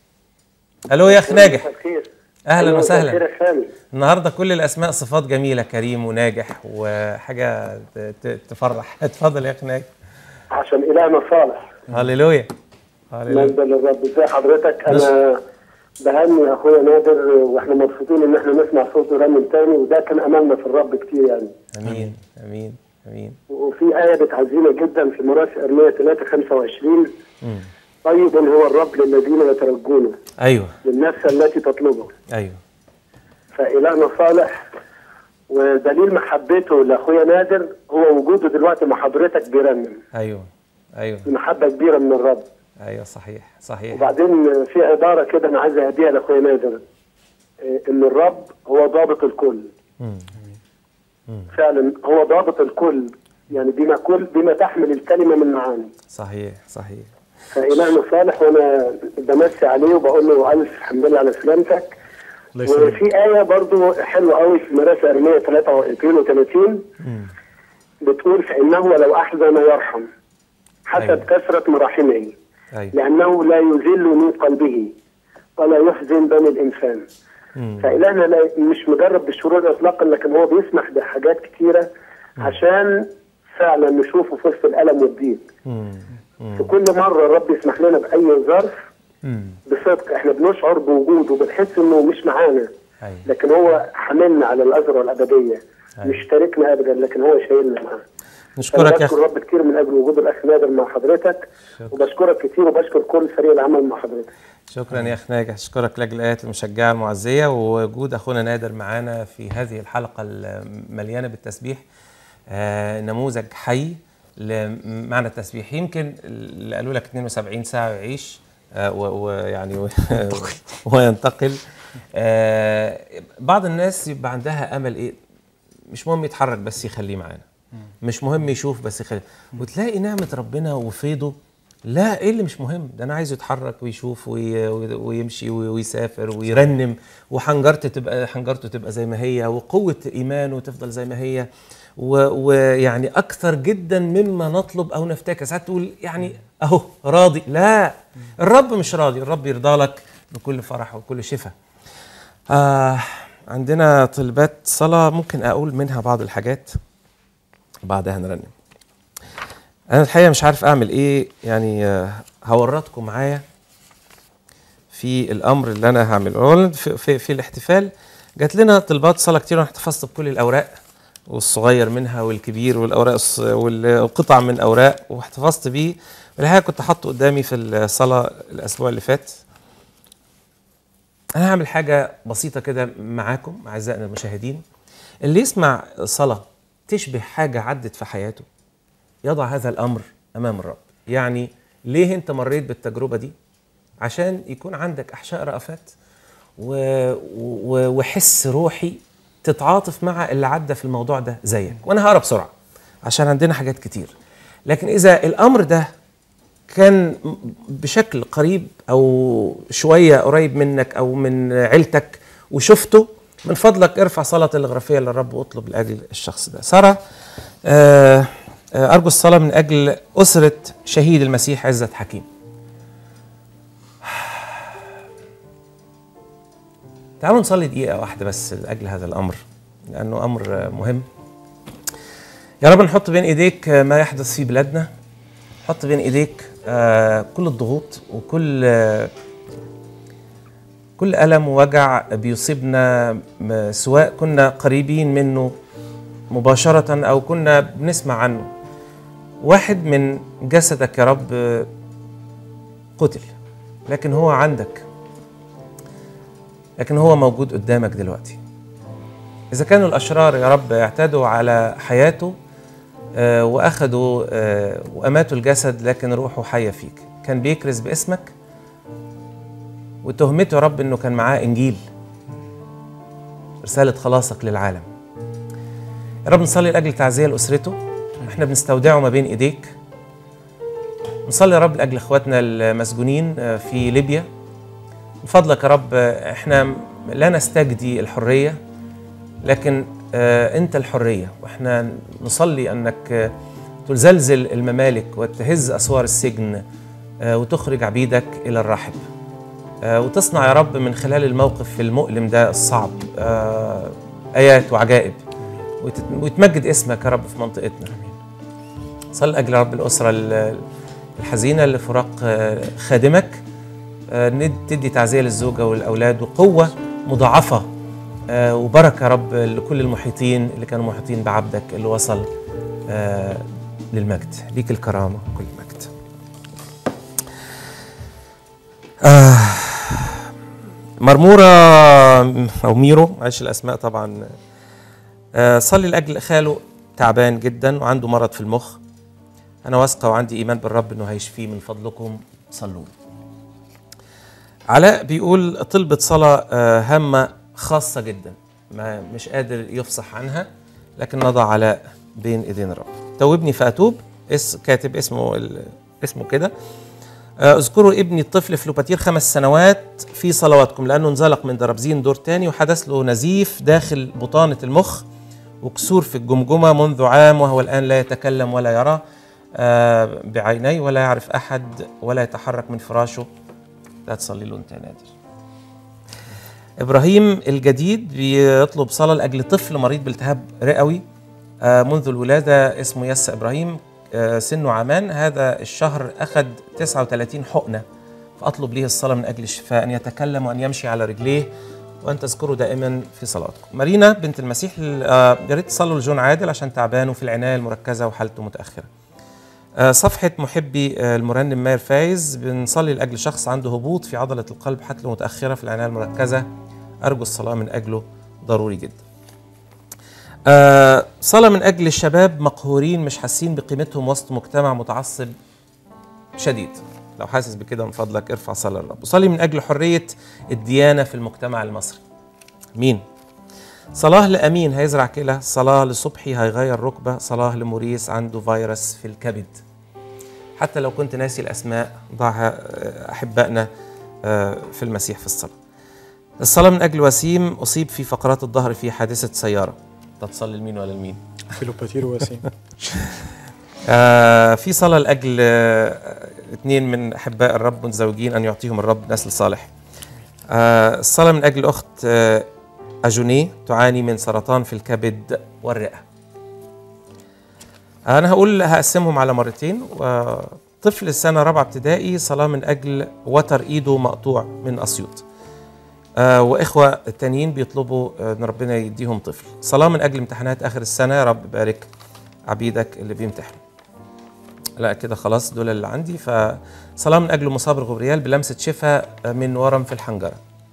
الو يا اخ ناجح الخير اهلا وسهلا يا خالد النهارده كل الاسماء صفات جميله كريم وناجح وحاجه ت- ت- تفرح اتفضل يا اخ ناجح عشان الهنا صالح هللويا هللويا مجدا للرب ازي حضرتك انا بهني اخويا نادر واحنا مبسوطين ان احنا نسمع صوته رنم تاني وده كان املنا في الرب كتير يعني امين امين امين وفي آية بتعزينا جدا في مراسي أرمية 3 25 مم. طيب هو الرب للذين يترجونه ايوه للنفس التي تطلبه ايوه فإلهنا صالح ودليل محبته لأخويا نادر هو وجوده دلوقتي مع حضرتك بيرنم ايوه ايوه محبة كبيرة من الرب ايوه صحيح صحيح وبعدين في عبارة كده أنا عايز أهديها لأخويا نادر إيه، إن الرب هو ضابط الكل مم. فعلا هو ضابط الكل يعني بما كل بما تحمل الكلمة من معاني صحيح صحيح فإلهنا صالح وأنا بمسي عليه وبقول له ألف الحمد لله على سلامتك الله يسلمك وفي آية برضو حلوة قوي في مراسي أرمية 32 بتقول فإنه لو أحزن يرحم حسب أيوة. كثرة مراحمه ايوه لأنه لا يذل من قلبه ولا يحزن بني الإنسان مم. فإلهنا لا مش مجرد بالشرور إطلاقا لكن هو بيسمح بحاجات كتيرة عشان فعلا نشوفه في وسط الألم والضيق مم. مم. في كل مرة الرب يسمح لنا بأي ظرف مم. بصدق احنا بنشعر بوجوده وبنحس انه مش معانا ايوه لكن هو حملنا على الأزرة الأبدية أيوة. مش تاركنا أبدا لكن هو شايلنا معاه نشكرك يا أنا اخي بشكر الرب كتير من أجل وجود الأخ نادر مع حضرتك وبشكرك كتير وبشكر كل فريق العمل مع حضرتك شكرا يا اخ ناجح اشكرك لاجل الايات المشجعه المعزيه ووجود اخونا نادر معانا في هذه الحلقه المليانه بالتسبيح آه نموذج حي لمعنى التسبيح يمكن اللي قالوا لك 72 ساعه يعيش آه و- ويعني و- وينتقل آه بعض الناس يبقى عندها امل ايه مش مهم يتحرك بس يخليه معانا مش مهم يشوف بس يخليه وتلاقي نعمه ربنا وفيضه لا ايه اللي مش مهم ده انا عايزه يتحرك ويشوف وي وي- ويمشي وي- ويسافر ويرنم وحنجرته تبقى حنجرته تبقى زي ما هي وقوه ايمانه تفضل زي ما هي و- ويعني اكثر جدا مما نطلب او نفتكر ساعات تقول يعني اهو راضي لا الرب مش راضي الرب يرضى لك بكل فرح وكل شفاء آه عندنا طلبات صلاة ممكن أقول منها بعض الحاجات بعدها نرنم أنا الحقيقة مش عارف أعمل إيه يعني آه، هورطكم معايا في الأمر اللي أنا هعمله أولا في, في, في الاحتفال جات لنا طلبات صلاة كتير وأنا احتفظت بكل الأوراق والصغير منها والكبير والأوراق الص- والقطع من أوراق واحتفظت بيه والحقيقة كنت حاطه قدامي في الصلاة الأسبوع اللي فات انا هعمل حاجه بسيطه كده معاكم اعزائنا المشاهدين اللي يسمع صلاه تشبه حاجه عدت في حياته يضع هذا الامر امام الرب يعني ليه انت مريت بالتجربه دي عشان يكون عندك احشاء رأفات و... و... وحس روحي تتعاطف مع اللي عدى في الموضوع ده زيك وانا هقرا بسرعه عشان عندنا حاجات كتير لكن اذا الامر ده كان بشكل قريب او شويه قريب منك او من عيلتك وشفته من فضلك ارفع صلاه الغرفيه للرب واطلب لاجل الشخص ده ساره آه، آه، ارجو الصلاه من اجل اسره شهيد المسيح عزت حكيم تعالوا نصلي دقيقه واحده بس لاجل هذا الامر لانه امر آه، مهم يا رب نحط بين ايديك آه، ما يحدث في بلادنا حط بين ايديك آه، كل الضغوط وكل آه، كل الم ووجع بيصيبنا م- سواء كنا قريبين منه مباشره او كنا بنسمع عنه واحد من جسدك يا رب آه، قتل لكن هو عندك لكن هو موجود قدامك دلوقتي اذا كانوا الاشرار يا رب اعتادوا على حياته آه، واخدوا آه، واماتوا الجسد لكن روحه حيه فيك كان بيكرز باسمك وتهمته يا رب انه كان معاه انجيل رساله خلاصك للعالم يا رب نصلي لاجل تعزيه لاسرته احنا بنستودعه ما بين ايديك نصلي يا رب لاجل اخواتنا المسجونين آه، في ليبيا من فضلك يا رب آه، احنا لا نستجدي الحريه لكن آه، انت الحريه واحنا نصلي انك آه، تزلزل الممالك وتهز اسوار السجن آه، وتخرج عبيدك الى الرحب آه، وتصنع يا رب من خلال الموقف المؤلم ده الصعب آه، ايات وعجائب وتت- ويتمجد اسمك يا رب في منطقتنا صل لاجل يا رب الاسره ال- الحزينه لفراق آه، خادمك آه، ند- تدي تعزيه للزوجه والاولاد وقوه مضاعفه آه، وبركه يا رب لكل المحيطين اللي كانوا محيطين بعبدك اللي وصل آه، للمجد ليك الكرامه وكل المجد آه، مرموره او ميرو معلش الاسماء طبعا آه، صلي لاجل خاله تعبان جدا وعنده مرض في المخ انا واثقه وعندي ايمان بالرب انه هيشفيه من فضلكم صلوا علاء بيقول طلبة صلاة آه، هامة خاصة جدا ما مش قادر يفصح عنها لكن نضع علاء بين ايدين الرب توبني فاتوب اس كاتب اسمه ال- اسمه كده آه، اذكروا ابني الطفل فلوباتير خمس سنوات في صلواتكم لانه انزلق من درابزين دور تاني وحدث له نزيف داخل بطانة المخ وكسور في الجمجمة منذ عام وهو الآن لا يتكلم ولا يرى آه، بعينيه ولا يعرف احد ولا يتحرك من فراشه لا تصلي له انت يا نادر ابراهيم الجديد بيطلب صلاه لاجل طفل مريض بالتهاب رئوي آه، منذ الولاده اسمه يس ابراهيم آه، سنه عامان هذا الشهر اخذ 39 حقنه فاطلب ليه الصلاه من اجل الشفاء ان يتكلم وان يمشي على رجليه وان تذكروا دائما في صلاتكم. مارينا بنت المسيح آه، يا ريت تصلوا لجون عادل عشان تعبان وفي العنايه المركزه وحالته متاخره. آه، صفحة محبي آه، المرنم ماهر فايز بنصلي لأجل شخص عنده هبوط في عضلة القلب حالته متأخرة في العناية المركزة أرجو الصلاة من أجله ضروري جدا آه، صلاة من أجل الشباب مقهورين مش حاسين بقيمتهم وسط مجتمع متعصب شديد لو حاسس بكده من فضلك ارفع صلاة للرب وصلي من أجل حرية الديانة في المجتمع المصري مين؟ صلاة لأمين هيزرع كلى صلاة لصبحي هيغير ركبة صلاة لموريس عنده فيروس في الكبد حتى لو كنت ناسي الأسماء ضعها آه، أحبائنا آه، في المسيح في الصلاة الصلاة من أجل وسيم أصيب في فقرات الظهر في حادثة سيارة أنت تصلي لمين ولا لمين؟ فيلوباتير وسيم آه في صلاة لأجل آه اثنين من أحباء الرب متزوجين أن يعطيهم الرب نسل صالح آه الصلاة من أجل أخت آه أجوني تعاني من سرطان في الكبد والرئة أنا هقول هقسمهم على مرتين وطفل سنة رابعة ابتدائي صلاة من أجل وتر إيده مقطوع من أسيوط آه وإخوة التانيين بيطلبوا آه، إن ربنا يديهم طفل صلاة من أجل امتحانات آخر السنة يا رب بارك عبيدك اللي بيمتحنوا لا كده خلاص دول اللي عندي فصلاة من أجل مصاب غبريال بلمسة شفاء من ورم في الحنجرة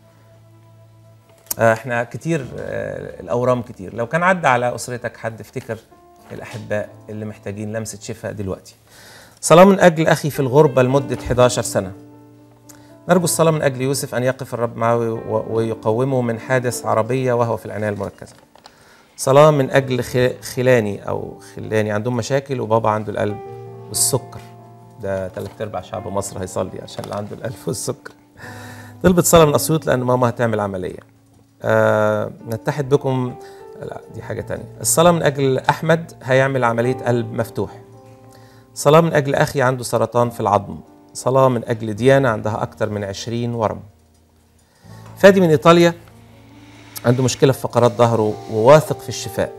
آه، احنا كتير آه، الأورام كتير لو كان عدى على أسرتك حد افتكر الأحباء اللي محتاجين لمسة شفاء دلوقتي صلاة من أجل أخي في الغربة لمدة 11 سنة نرجو الصلاة من أجل يوسف أن يقف الرب معه و- ويقومه من حادث عربية وهو في العناية المركزة صلاة من أجل خ- خلاني أو خلاني عندهم مشاكل وبابا عنده القلب والسكر ده ثلاث أرباع شعب مصر هيصلي عشان اللي عنده القلب والسكر طلبت صلاة من أسيوط لأن ماما هتعمل عملية آه نتحد بكم لا دي حاجة تانية الصلاة من أجل أحمد هيعمل عملية قلب مفتوح صلاة من أجل أخي عنده سرطان في العظم صلاة من أجل ديانة عندها أكتر من عشرين ورم فادي من إيطاليا عنده مشكلة في فقرات ظهره وواثق في الشفاء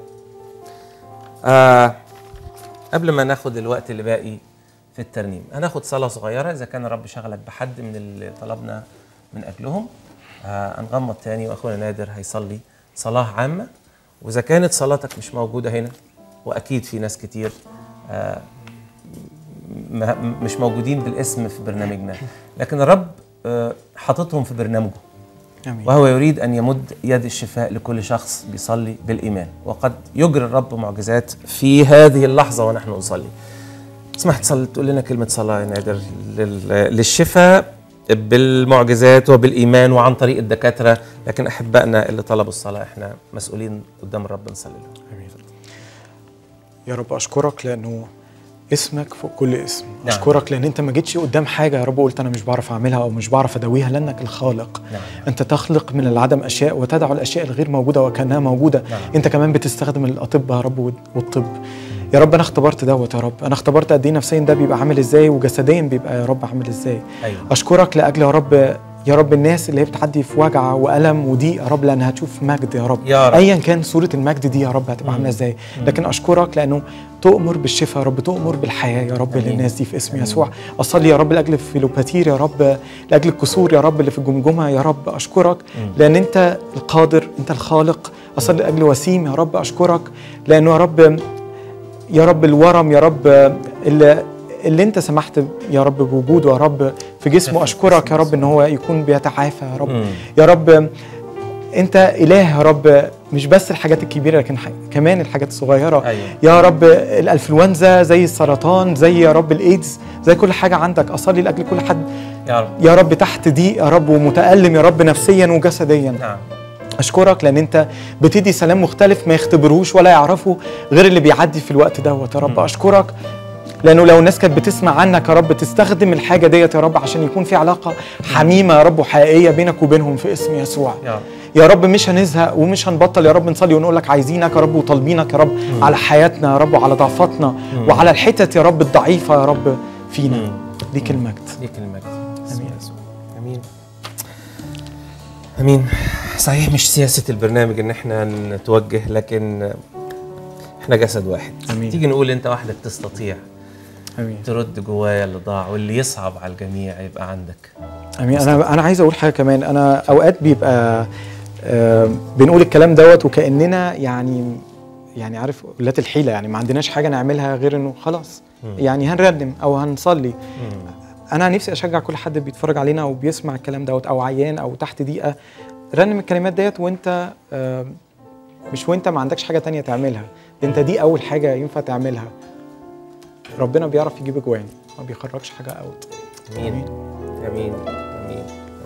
آه قبل ما ناخد الوقت اللي باقي في الترنيم هناخد صلاة صغيرة إذا كان الرب شغلك بحد من اللي طلبنا من أجلهم آه هنغمض تاني وأخونا نادر هيصلي صلاة عامة وإذا كانت صلاتك مش موجودة هنا وأكيد في ناس كتير آه ما- مش موجودين بالاسم في برنامجنا لكن الرب آه، حاططهم في برنامجه امين وهو يريد أن يمد يد الشفاء لكل شخص بيصلي بالإيمان وقد يجري الرب معجزات في هذه اللحظة ونحن نصلي اسمح تصلي تقول لنا كلمة صلاة يا نادر لل- للشفاء بالمعجزات وبالإيمان وعن طريق الدكاترة لكن أحبائنا اللي طلبوا الصلاة إحنا مسؤولين قدام الرب نصلي لهم امين يا رب اشكرك لانه اسمك فوق كل اسم نعم. اشكرك لان انت ما جيتش قدام حاجه يا رب قلت انا مش بعرف اعملها او مش بعرف اداويها لانك الخالق نعم. انت تخلق من العدم اشياء وتدعو الاشياء الغير موجوده وكانها موجوده نعم. انت كمان بتستخدم الاطباء يا رب والطب يا رب انا اختبرت دوت يا رب انا اختبرت قد ايه نفسيا ده بيبقى عامل ازاي وجسديا بيبقى يا رب عامل ازاي أيوة. اشكرك لاجل يا رب يا رب الناس اللي هي بتعدي في وجع والم وضيق يا رب لانها هتشوف مجد يا رب يا رب. ايا كان صوره المجد دي يا رب هتبقى عامله ازاي لكن اشكرك لانه تؤمر بالشفاء يا رب تؤمر بالحياه يا رب آمين. للناس دي في اسم يسوع اصلي يا رب لاجل فيلوباتير يا رب لاجل الكسور يا رب اللي في الجمجمه يا رب اشكرك لان انت القادر انت الخالق اصلي لاجل وسيم يا رب اشكرك لانه يا رب يا رب الورم يا رب اللي اللي انت سمحت يا رب بوجوده يا رب في جسمه اشكرك يا رب ان هو يكون بيتعافى يا رب مم. يا رب انت اله يا رب مش بس الحاجات الكبيره لكن ح- كمان الحاجات الصغيره أيوة. يا رب الانفلونزا زي السرطان زي يا رب الايدز زي كل حاجه عندك اصلي لاجل كل حد يا رب يا رب تحت ضيق يا رب ومتالم يا رب نفسيا وجسديا نعم اشكرك لان انت بتدي سلام مختلف ما يختبروش ولا يعرفوا غير اللي بيعدي في الوقت دوت يا رب اشكرك لانه لو الناس كانت بتسمع عنك يا رب تستخدم الحاجه ديت يا رب عشان يكون في علاقه حميمه يا رب وحقيقيه بينك وبينهم في اسم يسوع يا رب يا رب مش هنزهق ومش هنبطل يا رب نصلي ونقول لك عايزينك يا رب وطالبينك يا رب على حياتنا يا رب وعلى ضعفاتنا وعلى الحتت يا رب الضعيفه يا رب فينا ليك المجد ليك المجد امين امين امين صحيح مش سياسه البرنامج ان احنا نتوجه لكن احنا جسد واحد أمين. تيجي نقول انت وحدك تستطيع امين ترد جوايا اللي ضاع واللي يصعب على الجميع يبقى عندك امين انا انا عايز اقول حاجه كمان انا اوقات بيبقى آه بنقول الكلام دوت وكاننا يعني يعني عارف قلات الحيله يعني ما عندناش حاجه نعملها غير انه خلاص يعني هنرنم او هنصلي انا نفسي اشجع كل حد بيتفرج علينا او بيسمع الكلام دوت او عيان او تحت دقيقه رنم الكلمات ديت وانت آه مش وانت ما عندكش حاجه تانية تعملها ده انت دي اول حاجه ينفع تعملها ربنا بيعرف يجيب اجوان ما بيخرجش حاجه اوت امين امين امين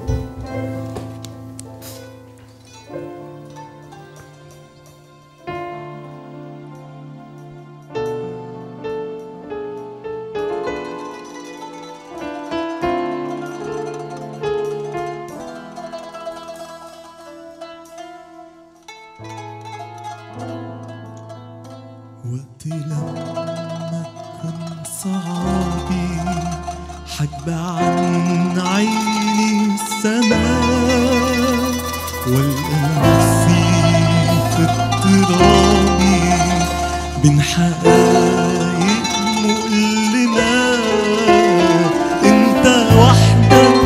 وقت لما تكون صعبي حجب عن عيني السماء والأنسي في اضطرابي بين حقايق مؤلمة انت وحدك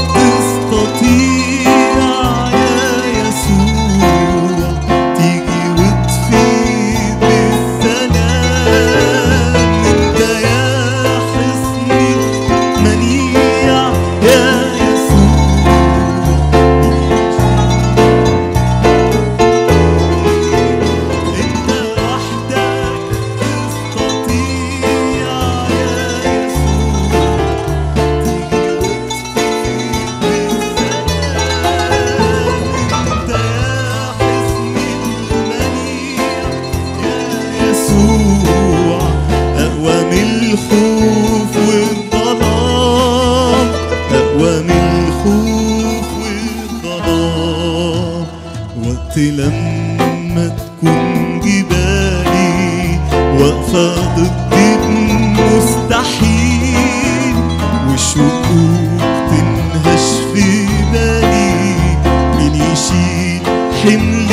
تستطيع يا يسوع تيجي وتفيد بالسلام انت يا حصني منيع يا يسوع انت وحدك تستطيع يا يسوع تيجي وتفيد بالسلام انت يا حصني المنيع يا يسوع أقوى من الخوف والظلام أقوى من الخوف والظلام وقت لما تكون جبالي واقفة ضد المستحيل وشكوك تنهش في بالي مين يشيل حمل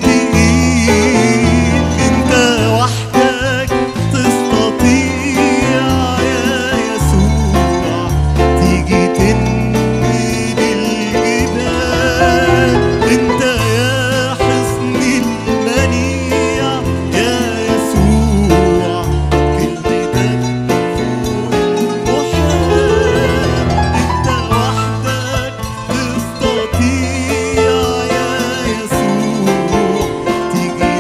التقيل انت وحدك تستطيع يا يسوع تيجي تنقل الجبال انت يا حصني المنيع يا يسوع كلمتك فوق المحال انت وحدك تستطيع يا يسوع تيجي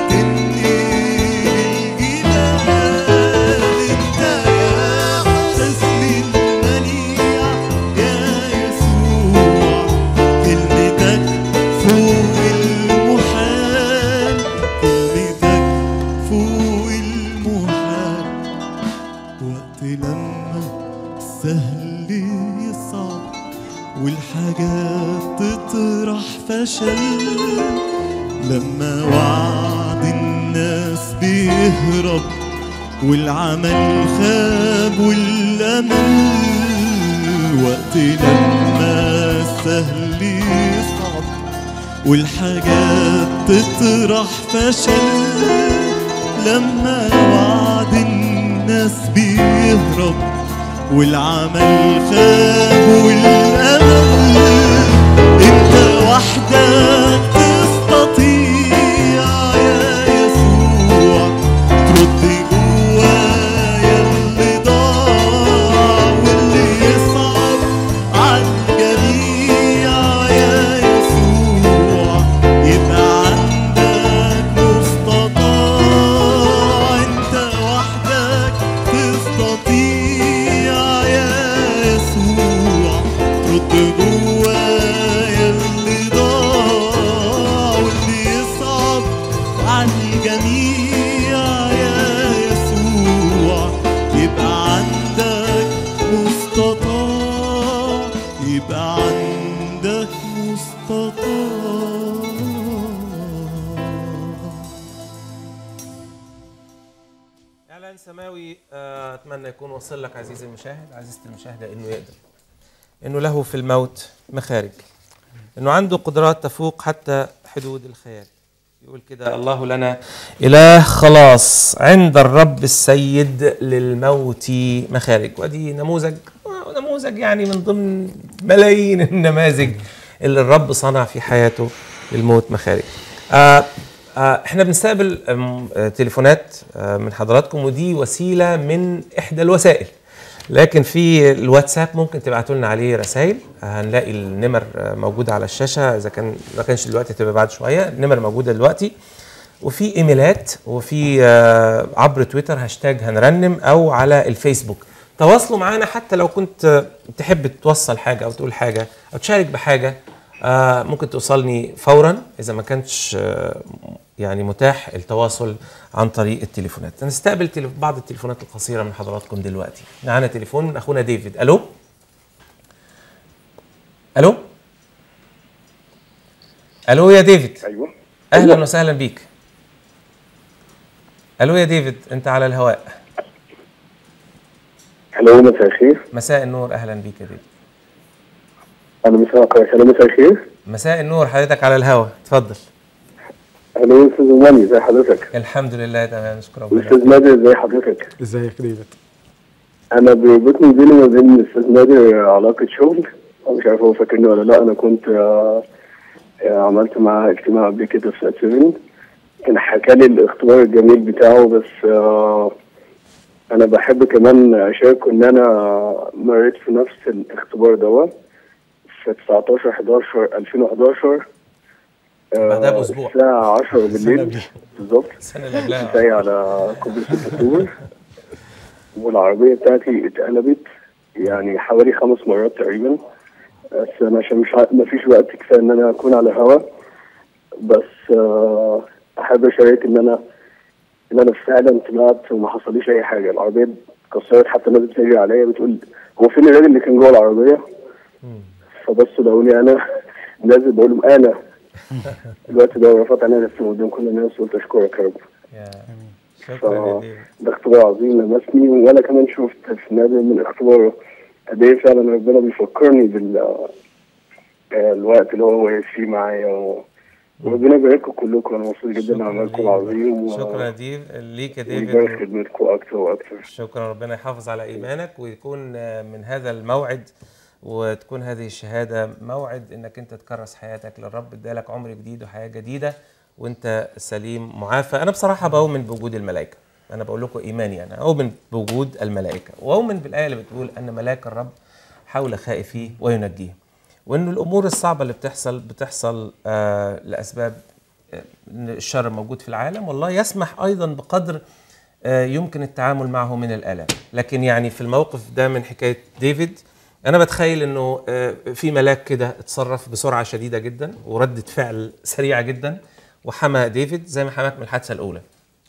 تنقل الجبال انت يا حصني المنيع يا يسوع كلمتك فوق المحال كلمتك فوق المحال وقت لما سهل يصعب والحاجات تطرح فشل لما وعد الناس بيهرب والعمل خاب والأمل وقت لما سهل يصعب والحاجات تطرح فشل لما وعد الناس بيهرب والعمل خاب والأمل انت وحدك تستطيع يا يسوع ترد جوايا اللي ضاع واللي يصعب عالجميع يا يسوع يبقى عندك مستطاع انت وحدك تستطيع يا يسوع ترد جوايا اللي ضاع اعلان سماوي آه، اتمنى يكون وصل لك عزيزي المشاهد عزيزتي المشاهده انه يقدر انه له في الموت مخارج انه عنده قدرات تفوق حتى حدود الخيال يقول كده الله لنا اله خلاص عند الرب السيد للموت مخارج ودي نموذج آه، نموذج يعني من ضمن ملايين النماذج اللي الرب صنع في حياته للموت مخارج آه آه احنا بنستقبل آم، آه، تليفونات آه، من حضراتكم ودي وسيله من احدى الوسائل لكن في الواتساب ممكن تبعتوا لنا عليه رسائل هنلاقي النمر آه، موجوده على الشاشه اذا كان ما كانش دلوقتي تبقى بعد شويه النمر موجوده دلوقتي وفي ايميلات وفي آه، عبر تويتر هاشتاج هنرنم او على الفيسبوك تواصلوا معانا حتى لو كنت آه، تحب توصل حاجه او تقول حاجه او تشارك بحاجه آه، ممكن توصلني فورا اذا ما كانتش آه، يعني متاح التواصل عن طريق التليفونات نستقبل تليف- بعض التليفونات القصيره من حضراتكم دلوقتي معانا تليفون من اخونا ديفيد الو الو الو يا ديفيد ايوه اهلا وسهلا بيك الو يا ديفيد انت على الهواء الو مساء الخير مساء النور اهلا بيك يا ديفيد انا مساء الو مساء الخير مساء النور حضرتك على الهواء اتفضل الو استاذ ماني ازي حضرتك الحمد لله تمام نشكر ربنا استاذ نادر ازي حضرتك ازيك ديفيد انا بيربطني بيني وما بين الاستاذ نادر علاقه شغل أنا مش عارف هو فاكرني ولا لا انا كنت آه، آه، عملت معاه اجتماع قبل كده في سات 7 كان حكى لي الاختبار الجميل بتاعه بس آه، انا بحب كمان اشاركه ان انا مريت في نفس الاختبار دوت في 19 11 2011 آه، بعدها بأسبوع. الساعة 10 بالليل بالظبط السنه اللي قبلها جاي على كوبري 6 اكتوبر والعربية بتاعتي اتقلبت يعني حوالي خمس مرات تقريبا بس انا عشان مش ع- مفيش وقت كفايه ان انا اكون على هوا بس آه، احب اشارك ان انا ان انا فعلا طلعت وما حصليش اي حاجه العربيه اتكسرت حتى الناس بتجري عليا بتقول هو فين الراجل اللي كان جوه العربيه فبصوا لقوني انا نازل بقول لهم انا الوقت ده رفعت عيني لفيت قدام كل الناس وقلت اشكرك يا رب يا شكرا يا ف- ديفيد ده اختبار عظيم لمسني وانا كمان شفت في نادي من اختباره قد ايه فعلا ربنا بيفكرني بال آه، الوقت اللي هو واقف فيه معايا و... وربنا يبارككم كلكم انا مبسوط جدا شكرا عملكم ليك. عظيم و... شكرا يا ديف ليك يا ويبارك ديفيد خدمتكم اكتر واكتر شكرا ربنا يحافظ على ايمانك ويكون آه، من هذا الموعد وتكون هذه الشهاده موعد انك انت تكرس حياتك للرب ادالك عمر جديد وحياه جديده وانت سليم معافى انا بصراحه بؤمن بوجود الملائكه انا بقول لكم ايماني انا اؤمن بوجود الملائكه واؤمن بالايه اللي بتقول ان ملاك الرب حول خائفيه وينجيه وانه الامور الصعبه اللي بتحصل بتحصل آه لاسباب آه، إن الشر موجود في العالم والله يسمح ايضا بقدر آه، يمكن التعامل معه من الالام لكن يعني في الموقف ده من حكايه ديفيد انا بتخيل انه آه، في ملاك كده اتصرف بسرعه شديده جدا وردة فعل سريعه جدا وحمى ديفيد زي ما حماك من الحادثه الاولى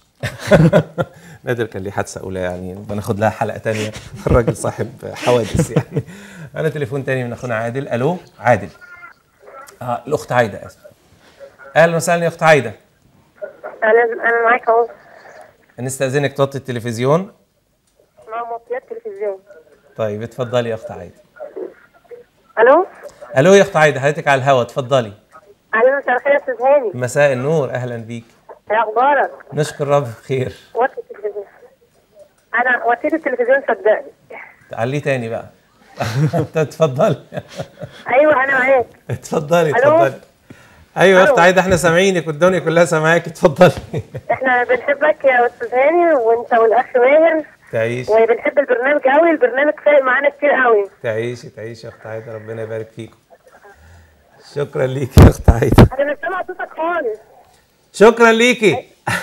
نادر كان ليه حادثه اولى يعني بناخد لها حلقه تانية الراجل صاحب حوادث يعني انا تليفون تاني من اخونا عادل الو عادل اه الاخت عايده اسف اهلا وسهلا يا اخت عايده انا انا معاك اهو نستاذنك توطي التلفزيون مع موطيات تلفزيون طيب اتفضلي يا اخت عايده الو الو يا اخت عايده حضرتك على الهوا اتفضلي اهلا مساء الخير يا استاذ هاني مساء النور اهلا بيك ايه اخبارك نشكر رب بخير وطي التلفزيون انا وطيت التلفزيون صدقني عليه تاني بقى اتفضلي ايوه انا معاك اتفضلي ألو؟ اتفضلي ايوه يا اخت ألو؟ عايده احنا سامعينك والدنيا كلها سامعاك اتفضلي احنا بنحبك يا استاذ هاني وانت والاخ ماهر تعيش وبنحب البرنامج قوي البرنامج فارق معانا كتير قوي تعيشي تعيشي يا اخت عايده ربنا يبارك فيكم شكرا ليكي يا اخت عايده احنا مش سامع صوتك خالص شكرا ليكي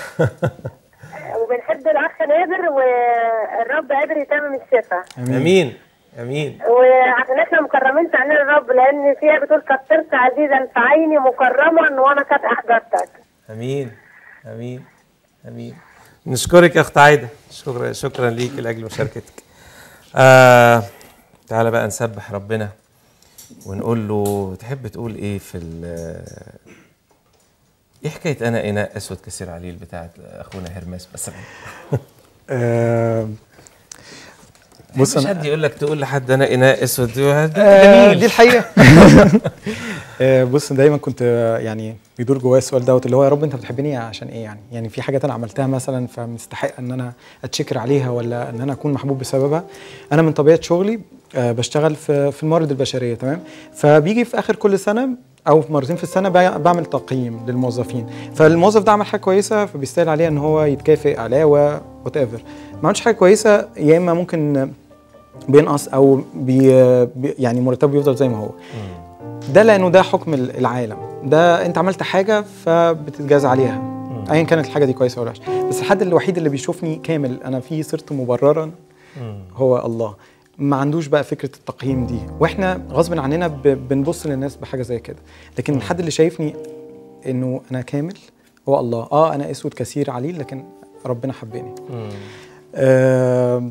وبنحب الاخ نادر والرب قادر يتمم الشفاء امين امين وعشان احنا مكرمين في عينين الرب لان فيها بتقول كثرت عزيزا في عيني مكرما وانا قد احببتك امين امين امين نشكرك يا اخت عايده شكرا شكرا ليك لاجل مشاركتك آه تعالى بقى نسبح ربنا ونقول له تحب تقول ايه في ال- ايه حكايه انا اناء اسود كثير عليل بتاعت اخونا هرمس بس آه، بص مش انا حد يقول لك تقول لحد انا اناء اسود ده آه، جميل دي الحقيقه آه، بص دايما كنت آه، يعني بيدور جوايا السؤال دوت اللي هو يا رب انت بتحبني عشان ايه يعني يعني في حاجات انا عملتها مثلا فمستحق ان انا اتشكر عليها ولا ان انا اكون محبوب بسببها انا من طبيعه شغلي آه، بشتغل في في الموارد البشريه تمام فبيجي في اخر كل سنه او مرتين في السنه بع- بعمل تقييم للموظفين فالموظف ده عمل حاجه كويسه فبيستاهل عليها ان هو يتكافئ علاوه وات ايفر ما عملش حاجه كويسه يا اما ممكن بينقص او بي بي- يعني مرتبه بيفضل زي ما هو ده لانه ده حكم ال- العالم ده انت عملت حاجه فبتتجازى عليها ايا كانت الحاجه دي كويسه ولا وحشه بس الحد الوحيد اللي بيشوفني كامل انا فيه صرت مبررا هو الله ما عندوش بقى فكره التقييم دي واحنا غصب عننا ب- بنبص للناس بحاجه زي كده لكن الحد اللي شايفني انه انا كامل هو الله اه انا اسود كثير عليل لكن ربنا حبني آه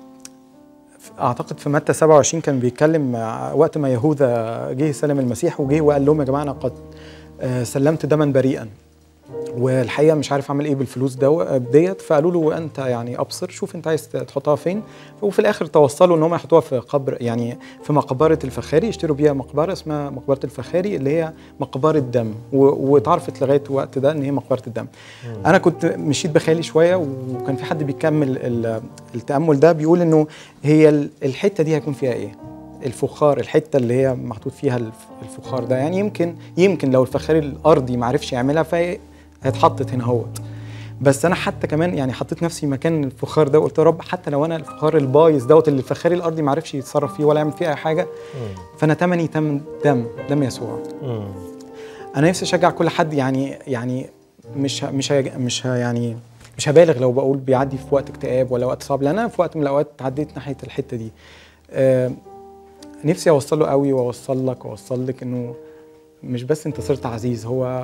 اعتقد في متى 27 كان بيتكلم آه، وقت ما يهوذا جه سلم المسيح وجه وقال لهم يا جماعه انا قد آه، سلمت دما بريئا والحقيقه مش عارف اعمل ايه بالفلوس دو ديت فقالوا له انت يعني ابصر شوف انت عايز تحطها فين وفي الاخر توصلوا ان هم يحطوها في قبر يعني في مقبره الفخاري يشتروا بيها مقبره اسمها مقبره الفخاري اللي هي مقبره دم و- واتعرفت لغايه الوقت ده ان هي مقبره الدم انا كنت مشيت بخيالي شويه وكان في حد بيكمل ال- التامل ده بيقول انه هي ال- الحته دي هيكون فيها ايه الفخار الحته اللي هي محطوط فيها الف- الفخار ده يعني يمكن يمكن لو الفخاري الارضي ما عرفش يعملها فهي اتحطت هنا اهوت بس انا حتى كمان يعني حطيت نفسي مكان الفخار ده وقلت يا رب حتى لو انا الفخار البايظ دوت اللي الفخاري الارضي ما عرفش يتصرف فيه ولا يعمل فيه اي حاجه فانا تمني تم دم دم يسوع انا نفسي اشجع كل حد يعني يعني مش ه- مش ه- مش ه- يعني مش هبالغ لو بقول بيعدي في وقت اكتئاب ولا وقت صعب لان انا في وقت من الاوقات عديت ناحيه الحته دي آه، نفسي اوصل له قوي واوصل لك واوصل لك انه مش بس انت صرت عزيز هو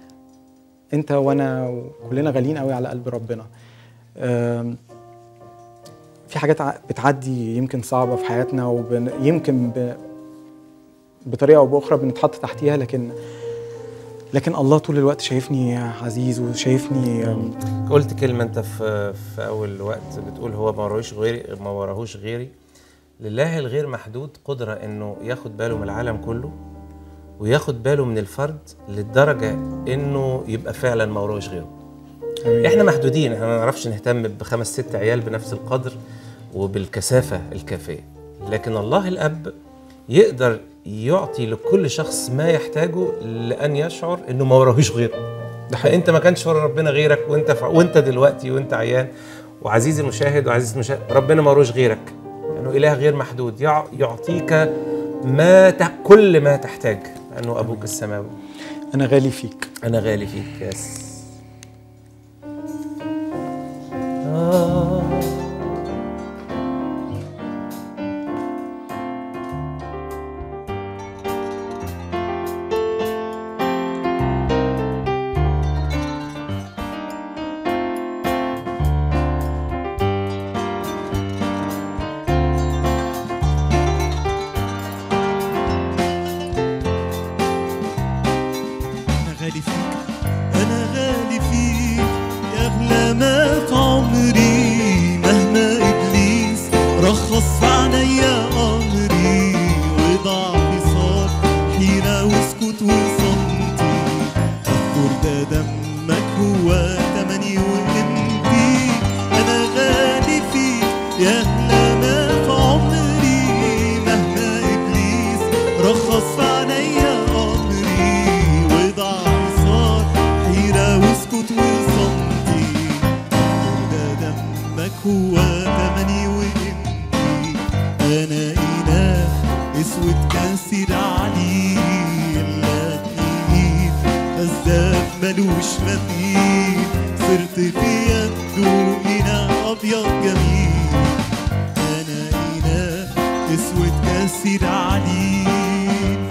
انت وانا وكلنا غاليين قوي على قلب ربنا آم، في حاجات ع- بتعدي يمكن صعبه في حياتنا ويمكن ب... بطريقه او باخرى بنتحط تحتيها لكن لكن الله طول الوقت شايفني عزيز وشايفني آم، قلت كلمة أنت في في أول وقت بتقول هو ما وراهوش غيري ما وراهوش غيري لله الغير محدود قدرة إنه ياخد باله من العالم كله وياخد باله من الفرد للدرجة إنه يبقى فعلا ما وراهوش غيره. إحنا محدودين إحنا ما نعرفش نهتم بخمس ست عيال بنفس القدر وبالكثافة الكافية. لكن الله الأب يقدر يعطي لكل شخص ما يحتاجه لأن يشعر إنه ما وراهوش غيره. ده حقيقي. فانت ما كانش ورا ربنا غيرك وانت ف... وانت دلوقتي وانت عيان وعزيزي المشاهد وعزيزي المشاهد ربنا ما وروش غيرك لانه اله غير محدود يع... يعطيك ما ت... كل ما تحتاج لانه ابوك السماوي انا غالي فيك انا غالي فيك يس آه. أنا غالي فيك أنا غالي فيك يا أغلى ما في عمري مهما إبليس رخص في عينيا أمري وضعفي صار حيرة وسكوت وصمتي أذكر ده دمك هو تمني وقيمتي أنا غالي فيك يا أغلى ما في عمري مهما إبليس رخص في عينيا أمري وضعفي صار حيرة وسكوت وصمتي ده دمك هو تمني وقيمتي أنا إله أسود كاسر عليل لا تقيل كذاب ملوش مثيل صرت في يده إناء أبيض جميل أنا إله أسود كاسر عليل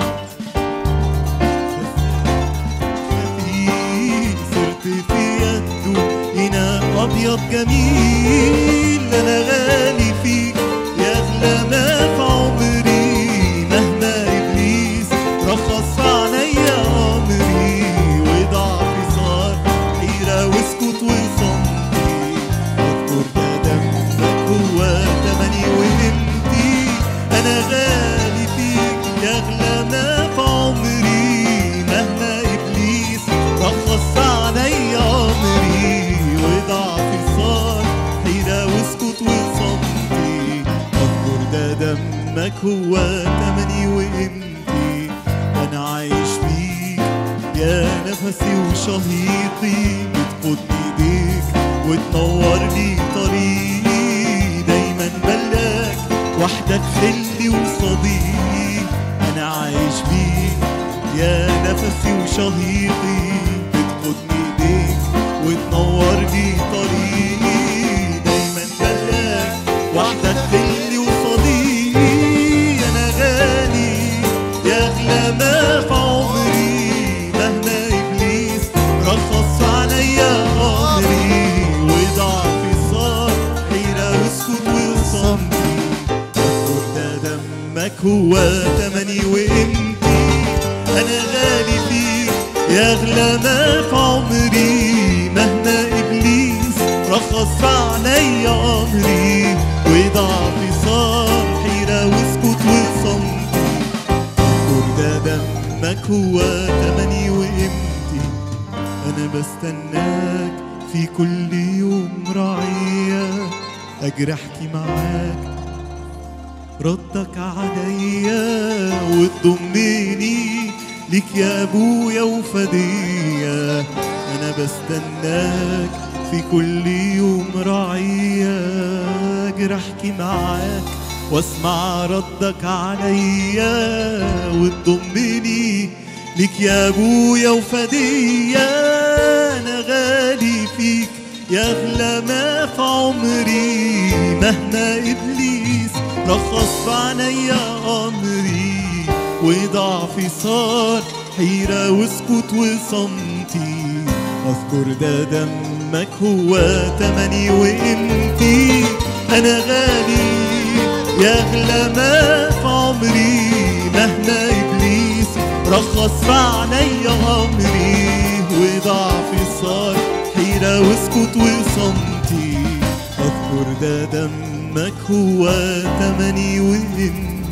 خفيف صرت في يده إناء أبيض جميل أنا غالي فيك يا أغلى ما في عمري مهما إبليس رخص عليا أمري وضعفي صار حيرة وسكوت وصمتي أذكر ده واسكت وصمتي اذكر ده دمك هو تمني وقيمتي انا عايش فيك يا نفسي وشهيقي بتقودني ايديك وتنور لي طريقي دايما بلاك وحدك خلي وصديقي انا عايش بيك يا نفسي وشهيقي بتقودني ايديك وتنور لي طريقي دايما بلاك وحدك خلي وصديقي انا غالي يا اغلى ما في عمري مهما ابليس رخص عليا امري وضعفي صار حيرة واسكت وصمتي اذكر ده دمك هو تمني وقيمتي انا غالي فيك يا اغلى ما في عمري مهما ابليس رخص عليا امري وضعفي صار حيرة واسكت وصمتي اذكر ده دمك هو تمني وقيمتي انا بستناك في كل يوم رعية اجري احكي معاك ردك عليا وتضمني ليك يا ابويا وفدية انا بستناك في كل يوم رعية اجري احكي معاك واسمع ردك عليا وتضمني ليك يا ابويا وفدية انا غالي فيك يا اغلى ما في عمري مهما ابليس رخص عليا امري وضعفي صار حيرة واسكت وصمتي اذكر ده دمك هو تمني وقيمتي انا غالي يا اغلى ما في عمري مهما ابليس رخص عليا امري وضعفي صار حيرة واسكت وصمتي اذكر ده دمك هو تمني وقيمتي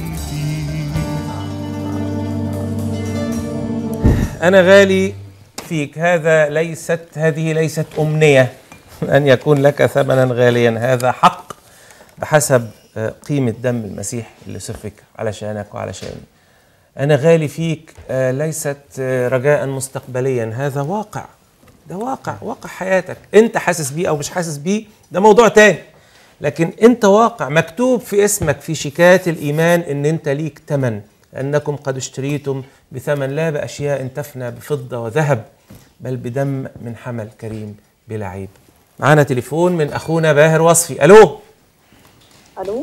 أنا غالي فيك هذا ليست هذه ليست أمنية أن يكون لك ثمنا غاليا هذا حق بحسب آه، قيمة دم المسيح اللي سفك علشانك وعلشاني أنا غالي فيك آه، ليست آه، رجاء مستقبليا هذا واقع ده واقع واقع حياتك أنت حاسس بيه أو مش حاسس بيه ده موضوع تاني لكن أنت واقع مكتوب في اسمك في شيكات الإيمان أن أنت ليك تمن لأنكم قد اشتريتم بثمن لا بأشياء تفنى بفضة وذهب بل بدم من حمل كريم بلا عيب معانا تليفون من أخونا باهر وصفي ألو الو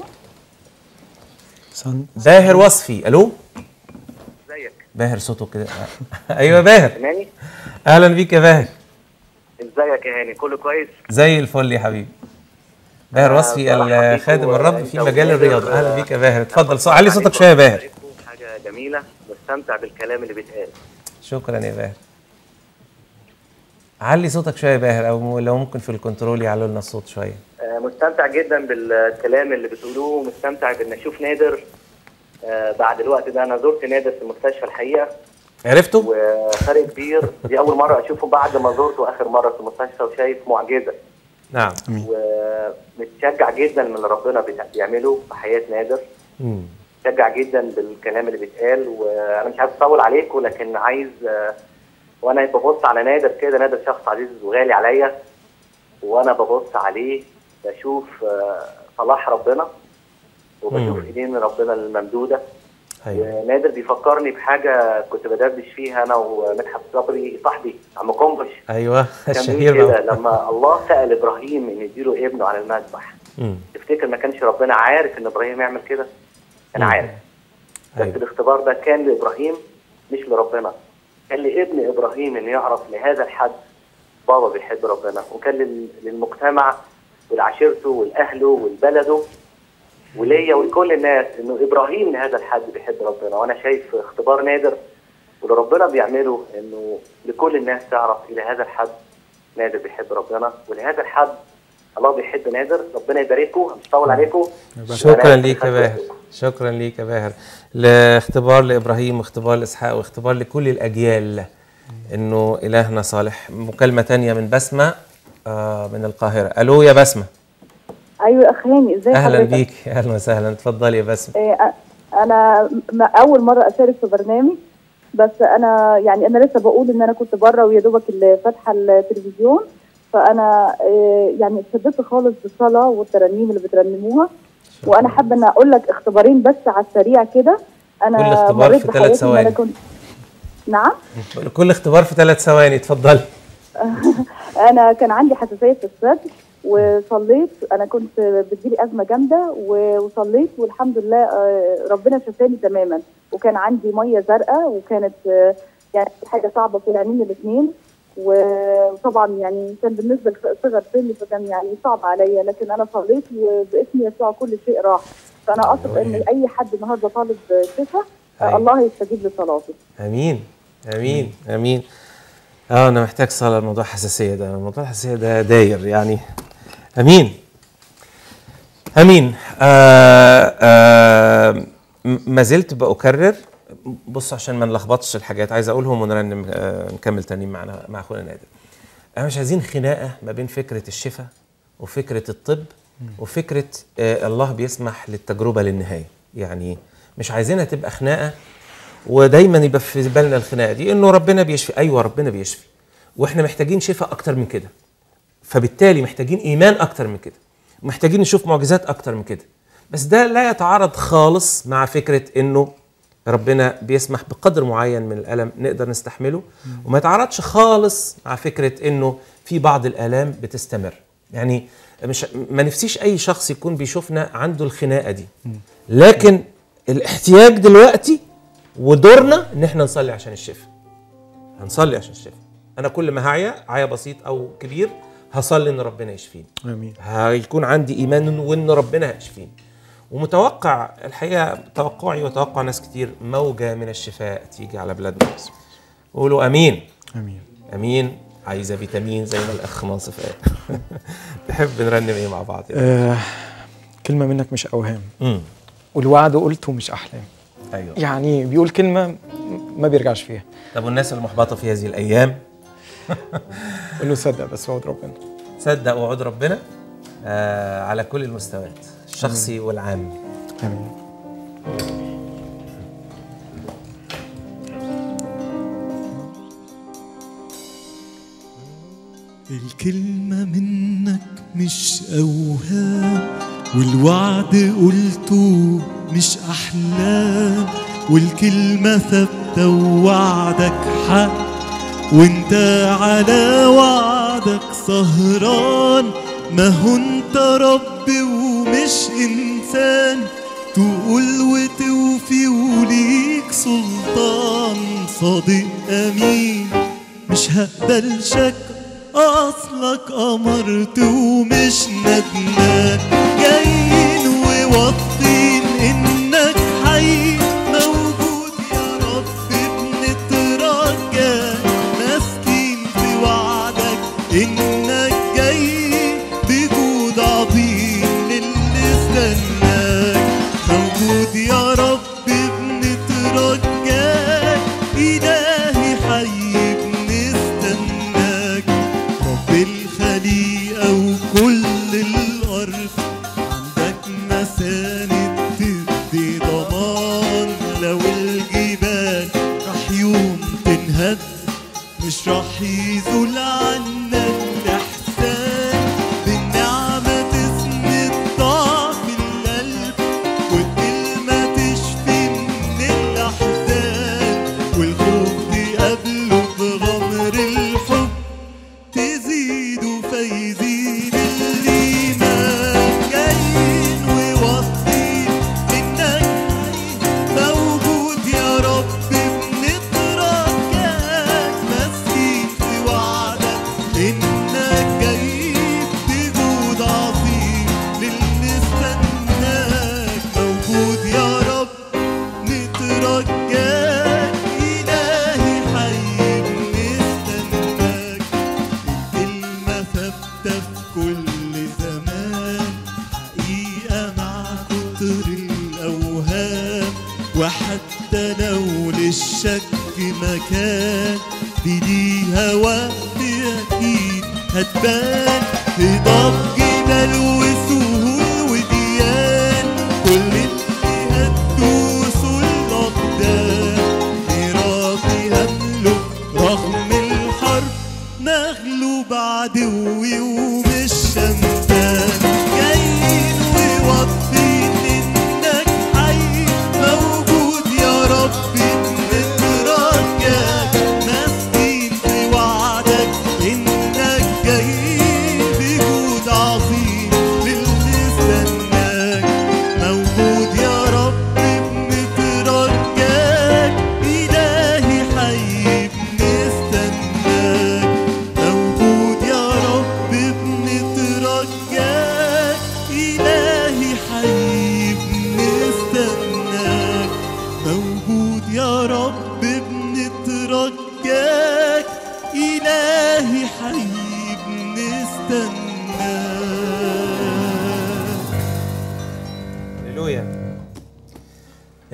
سن- باهر وصفي ألو ازيك باهر صوته كده أيوة باهر هاني أهلا بيك يا باهر ازيك يا هاني كله كويس زي الفل يا حبيبي باهر أنا وصفي بصراحة الخادم بيكو الرب أنت في مجال ونادر، الرياضة أهلا بيك يا باهر اتفضل أنا صو- علي صوتك بصراحة شوية يا باهر بشارككم حاجة جميلة بستمتع بالكلام اللي بيتقال شكرا يا باهر علي صوتك شوية يا باهر أو لو ممكن في الكنترول يعلوا لنا الصوت شوية آه، مستمتع جدا بالكلام اللي بتقولوه ومستمتع بان اشوف نادر آه، بعد الوقت ده انا زرت نادر في المستشفى الحقيقه عرفتوا؟ وفرق كبير دي اول مره اشوفه بعد ما زرته اخر مره في المستشفى وشايف معجزه نعم ومتشجع جدا من اللي ربنا بيت- بيعمله في حياه نادر مم. متشجع جدا بالكلام اللي بيتقال وانا مش عايز اطول عليكم لكن عايز آه، وانا ببص على نادر كده نادر شخص عزيز وغالي عليا وانا ببص عليه بشوف آه، صلاح ربنا وبشوف مم. ايدين ربنا الممدوده أيوة ونادر بيفكرني بحاجه كنت بدردش فيها انا ومدحت صبري صاحبي عم قنبش أيوة كان الشهير بيقول كده بقى لما الله سال ابراهيم ان يديله ابنه على المذبح مم. تفتكر ما كانش ربنا عارف ان ابراهيم يعمل كده؟ كان مم. عارف بس أيوة الاختبار ده كان لابراهيم مش لربنا كان لابن ابراهيم انه يعرف لهذا الحد بابا بيحب ربنا وكان لل- للمجتمع ولعشيرته ولاهله ولبلده وليا ولكل الناس انه ابراهيم لهذا الحد بيحب ربنا وانا شايف اختبار نادر واللي ربنا بيعمله انه لكل الناس تعرف الى هذا الحد نادر بيحب ربنا ولهذا الحد الله بيحب نادر ربنا يباركه مش هطول عليكم شكرا أنا ليك يا خدت باهر وقتكم. شكرا ليك يا باهر لاختبار لابراهيم واختبار لاسحاق واختبار لكل الاجيال انه الهنا صالح مكالمه تانية من بسمه آه من القاهره الو يا بسمه ايوه يا اخ هاني ازاي اهلا حضرتك؟ بيك اهلا وسهلا اتفضلي يا باسم إيه، أ- انا م- اول مره اشارك في برنامج بس انا يعني انا لسه بقول ان انا كنت بره ويا دوبك اللي فاتحه التلفزيون فانا إيه، يعني اتشددت خالص بالصلاه والترانيم اللي بترنموها وانا حابه ان اقول لك اختبارين بس على السريع كده انا كل اختبار مريت في ثلاث بحياتي إن أنا ثواني. كنت نعم كل اختبار في ثلاث ثواني اتفضلي انا كان عندي حساسيه في الصدر وصليت انا كنت بتجيلي ازمه جامده و- وصليت والحمد لله آه، ربنا شفاني تماما وكان عندي ميه زرقاء وكانت آه، يعني حاجه صعبه في العينين الاثنين وطبعا يعني كان بالنسبه لصغر سني فكان يعني صعب عليا لكن انا صليت وباسم يسوع كل شيء راح فانا اثق ان اي حد النهارده طالب شفاء آه، أيوة. الله يستجيب لصلاته امين امين امين اه انا محتاج صلاه موضوع حساسيه ده موضوع الحساسيه ده داير يعني امين امين آه آه م- ما زلت بأكرر بص عشان ما نلخبطش الحاجات عايز اقولهم ونرنم آه نكمل تاني معنا مع اخونا نادر احنا مش عايزين خناقه ما بين فكره الشفاء وفكره الطب وفكره آه الله بيسمح للتجربه للنهايه يعني مش عايزينها تبقى خناقه ودايما يبقى في بالنا الخناقه دي انه ربنا بيشفي ايوه ربنا بيشفي واحنا محتاجين شفاء اكتر من كده فبالتالي محتاجين ايمان اكتر من كده محتاجين نشوف معجزات اكتر من كده بس ده لا يتعارض خالص مع فكره انه ربنا بيسمح بقدر معين من الالم نقدر نستحمله وما يتعارضش خالص مع فكره انه في بعض الالام بتستمر يعني مش ما نفسيش اي شخص يكون بيشوفنا عنده الخناقه دي لكن الاحتياج دلوقتي ودورنا ان احنا نصلي عشان الشفاء هنصلي عشان الشفاء انا كل ما هعيا عيا بسيط او كبير هصلي ان ربنا يشفيني امين هيكون عندي ايمان وان ربنا هيشفيني ومتوقع الحقيقه توقعي وتوقع ناس كتير موجه من الشفاء تيجي على بلادنا قولوا امين امين امين عايزه فيتامين زي ما الاخ ناصف قال تحب نرنم ايه مع بعض يعني؟ آه كلمه منك مش اوهام امم والوعد قلته مش احلام ايوه يعني بيقول كلمه ما بيرجعش فيها طب والناس المحبطه في هذه الايام قول له صدق بس وعد ربنا صدق وعود ربنا آه على كل المستويات الشخصي والعام امين الكلمة منك مش أوهام والوعد قلته مش أحلام والكلمة ثابتة ووعدك حق وانت على وعدك سهران ما هو انت رب ومش انسان تقول وتوفي وليك سلطان صادق امين مش هقبل شك اصلك امرت ومش ندمان جايين وواثقين انك حي موجود يا رب بنترجاك ماسكين في وعدك انك جاي بجود عظيم للي استناك موجود يا رب بنترجاك إلهي حي بنستناك رب الخليقة وكل الأرض عندك مساند تدي ضمان لو الجبال رح يوم تنهد مش رح يزول عنا الإحسان بالنعمة تسند ضعف القلب والكلمة تشفي من الأحزان والخوف تقابله بغمر الحب تزيدوا فيزيد الإيمان جايين وواثقين إنك موجود يا رب بنترجاك ماسكين في وعدك إنك جاي بجود عظيم للي استناك موجود يا رب نترجاك إلهي حي بنستناك الكلمة ثابتة في كل زمان حقيقة مع كتر الأوهام وحتى لو للشك مكان دي ليها وقت أكيد هتبان هضاب جبال وسهول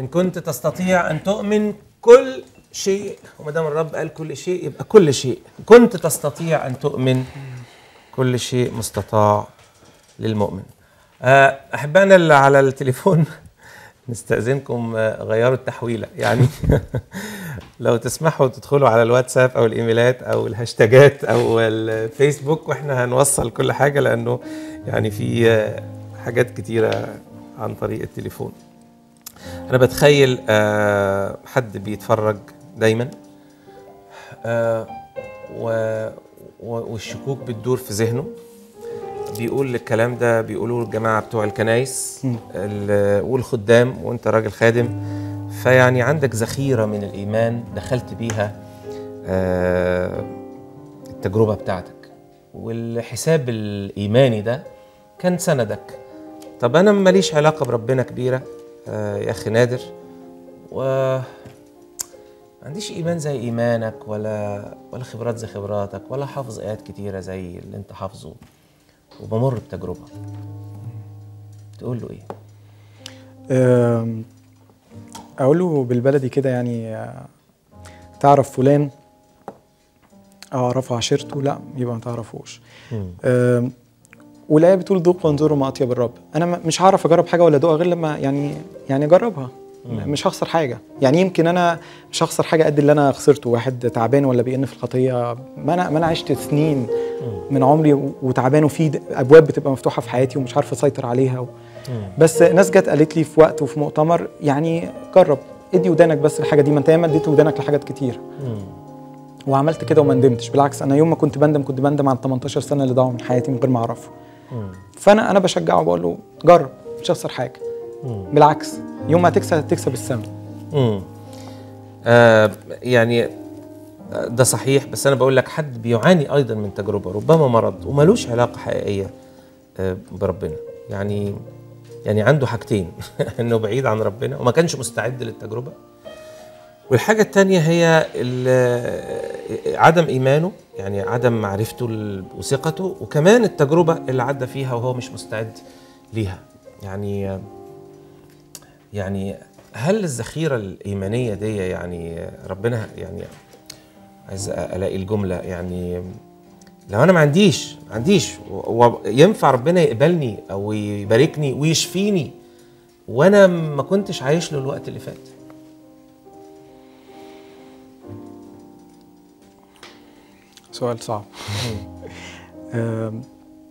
ان كنت تستطيع ان تؤمن كل شيء وما دام الرب قال كل شيء يبقى كل شيء كنت تستطيع ان تؤمن كل شيء مستطاع للمؤمن آه، احبائنا اللي على التليفون نستأذنكم آه، غيروا التحويلة يعني لو تسمحوا تدخلوا على الواتساب او الايميلات او الهاشتاجات او الفيسبوك واحنا هنوصل كل حاجة لانه يعني في آه، حاجات كتيرة عن طريق التليفون انا بتخيل آه، حد بيتفرج دايما آه، و- و- والشكوك بتدور في ذهنه بيقول الكلام ده بيقولوا الجماعه بتوع الكنايس ال- والخدام وانت راجل خادم فيعني عندك ذخيره من الايمان دخلت بيها آه، التجربه بتاعتك والحساب الايماني ده كان سندك طب انا ماليش علاقه بربنا كبيره آه، يا اخي نادر و ما عنديش ايمان زي ايمانك ولا ولا خبرات زي خبراتك ولا حافظ ايات كتيره زي اللي انت حافظه وبمر بتجربه تقول له ايه أم، اقول له بالبلدي كده يعني آه، تعرف فلان اعرف عشيرته لا يبقى ما تعرفوش أم، والايه بتقول ذوقوا وانظروا ما اطيب الرب انا م- مش هعرف اجرب حاجه ولا ادوقها غير لما يعني يعني اجربها مش هخسر حاجه يعني يمكن انا مش هخسر حاجه قد اللي انا خسرته واحد تعبان ولا بيئن في الخطيه ما انا ما انا عشت سنين من عمري و- وتعبان وفي د- ابواب بتبقى مفتوحه في حياتي ومش عارف اسيطر عليها و... بس ناس جت قالت لي في وقت وفي مؤتمر يعني جرب ادي ودانك بس الحاجه دي ما انت ياما اديت ودانك لحاجات كتير وعملت كده وما ندمتش بالعكس انا يوم ما كنت بندم كنت بندم على 18 سنه اللي ضاعوا من حياتي من غير ما اعرفه فانا انا بشجعه وبقول له جرب مش هخسر حاجه بالعكس يوم ما تكسب هتكسب السما امم آه يعني آه، ده صحيح بس انا بقول لك حد بيعاني ايضا من تجربه ربما مرض وملوش علاقه حقيقيه آه بربنا يعني يعني عنده حاجتين انه بعيد عن ربنا وما كانش مستعد للتجربه والحاجه الثانيه هي ال- عدم ايمانه يعني عدم معرفته ال- وثقته وكمان التجربه اللي عدى فيها وهو مش مستعد ليها يعني آه، يعني هل الذخيره الايمانيه دي يعني ربنا يعني عايز الاقي الجمله يعني لو انا ما عنديش ما عنديش و- وينفع ربنا يقبلني او يباركني ويشفيني وانا ما كنتش عايش له الوقت اللي فات سؤال صعب أم،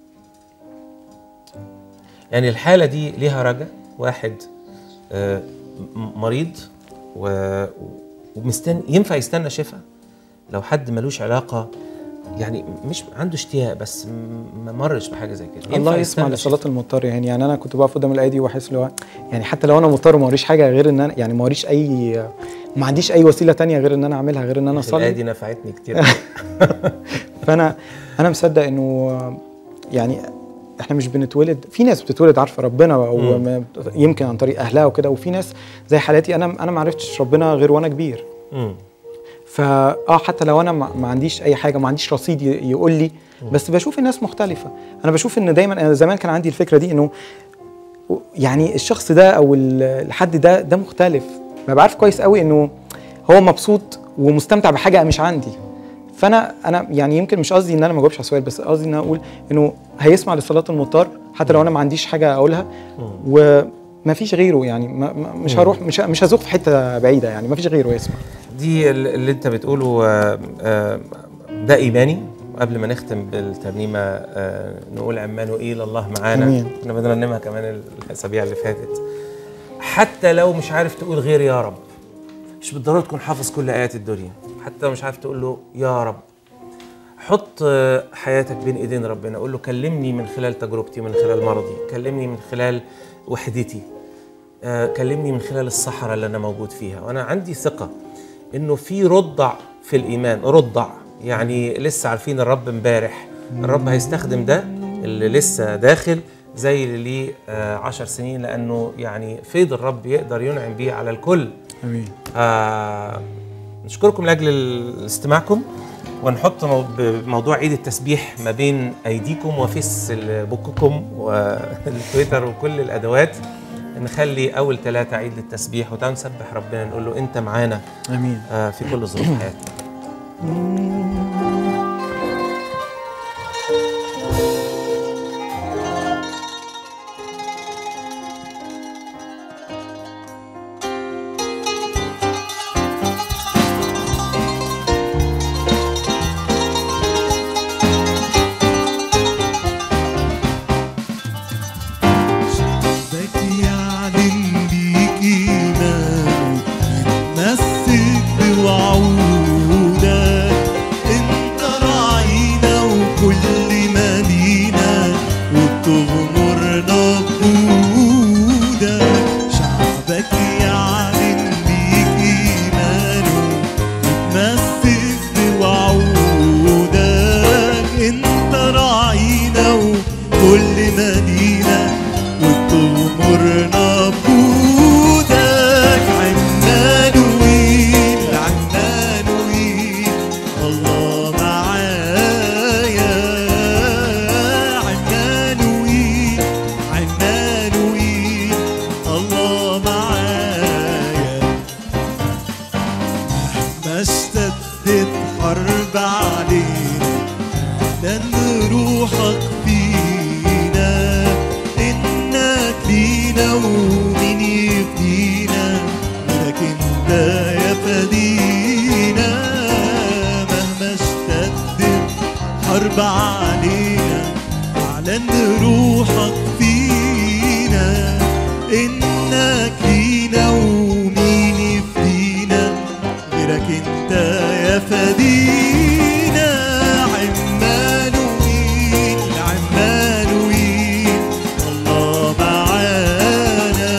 يعني الحاله دي ليها رجا واحد آه، م- مريض و- ومستني ينفع يستنى شفاء لو حد ملوش علاقه يعني مش عنده اشتياق بس م- ما مرش بحاجه زي كده الله ينفع يسمع يستنى لصلاه المضطر يعني يعني انا كنت بقف قدام الايه دي واحس اللي هو يعني حتى لو انا مضطر ما وريش حاجه غير ان انا يعني ما وريش اي ما عنديش اي وسيله تانية غير ان انا اعملها غير ان انا شفاء الايه اصلي دي نفعتني كتير فانا انا مصدق انه يعني احنا مش بنتولد في ناس بتتولد عارفه ربنا وما- يمكن عن طريق اهلها وكده وفي ناس زي حالاتي انا انا ما عرفتش ربنا غير وانا كبير مم. فا اه حتى لو انا ما ما عنديش اي حاجه ما عنديش رصيد ي- يقول لي بس بشوف الناس مختلفه انا بشوف ان دايما انا زمان كان عندي الفكره دي انه يعني الشخص ده او ال- الحد ده ده مختلف ما بعرف كويس قوي انه هو مبسوط ومستمتع بحاجه مش عندي فانا انا يعني يمكن مش قصدي ان انا ما اجاوبش على السؤال بس قصدي ان انا اقول انه هيسمع لصلاه المضطر حتى لو انا ما عنديش حاجه اقولها وما فيش غيره يعني ما ما- مش هروح مش ه- مش هزوق في حته بعيده يعني ما فيش غيره يسمع دي ال- اللي انت بتقوله آه، آه، ده ايماني قبل ما نختم بالترنيمه آه، نقول عمانوئيل الله معانا آمين. كنا بنرنمها كمان الاسابيع اللي فاتت حتى لو مش عارف تقول غير يا رب مش بالضروره تكون حافظ كل ايات الدنيا حتى لو مش عارف تقول له يا رب حط آه، حياتك بين ايدين ربنا قول له كلمني من خلال تجربتي من خلال مرضي كلمني من خلال وحدتي آه، كلمني من خلال الصحراء اللي انا موجود فيها وانا عندي ثقه انه في رضع في الايمان رضع يعني لسه عارفين الرب امبارح الرب هيستخدم ده اللي لسه داخل زي اللي ليه آه، عشر سنين لانه يعني فيض الرب يقدر ينعم بيه على الكل امين آه نشكركم لاجل ال- استماعكم ونحط مو- ب- موضوع عيد التسبيح ما بين ايديكم وفيس ال- بوككم والتويتر وكل الادوات نخلي اول ثلاثة عيد للتسبيح وتعالوا نسبح ربنا نقول له انت معانا امين آه، في كل ظروف حياتنا بدك يعلن بيك إيمانه يتمسك بوعودك انت راعينا وكل مالينا وبتغمرنا بجودك شعبك يعلن بيك إيمانه يتمسك بوعودك انت راعينا وكل مدينة وبتغمرنا بجودك عنانويل عنانويل الله معايا عنانويل عنانويل الله معايا مهما اشتدت حرب علينا لأن روحك فينا إنك لينا ومين يفدينا غيرك انت يا فدينا مهما اشتدت حرب علينا أعلن روحك فينا إنك لينا ومين يفدينا غيرك انت يا فدينا عمانويل عمانويل الله معانا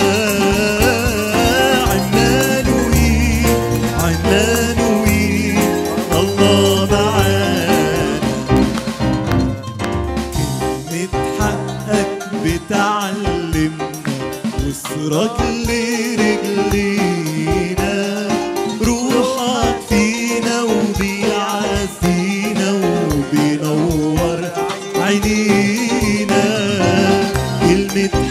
عمانويل عمانويل الله معانا كلمة حقك بتعلمنا وسرك لرجلينا روحك فينا وبيعزينا وبينور عينينا كلمة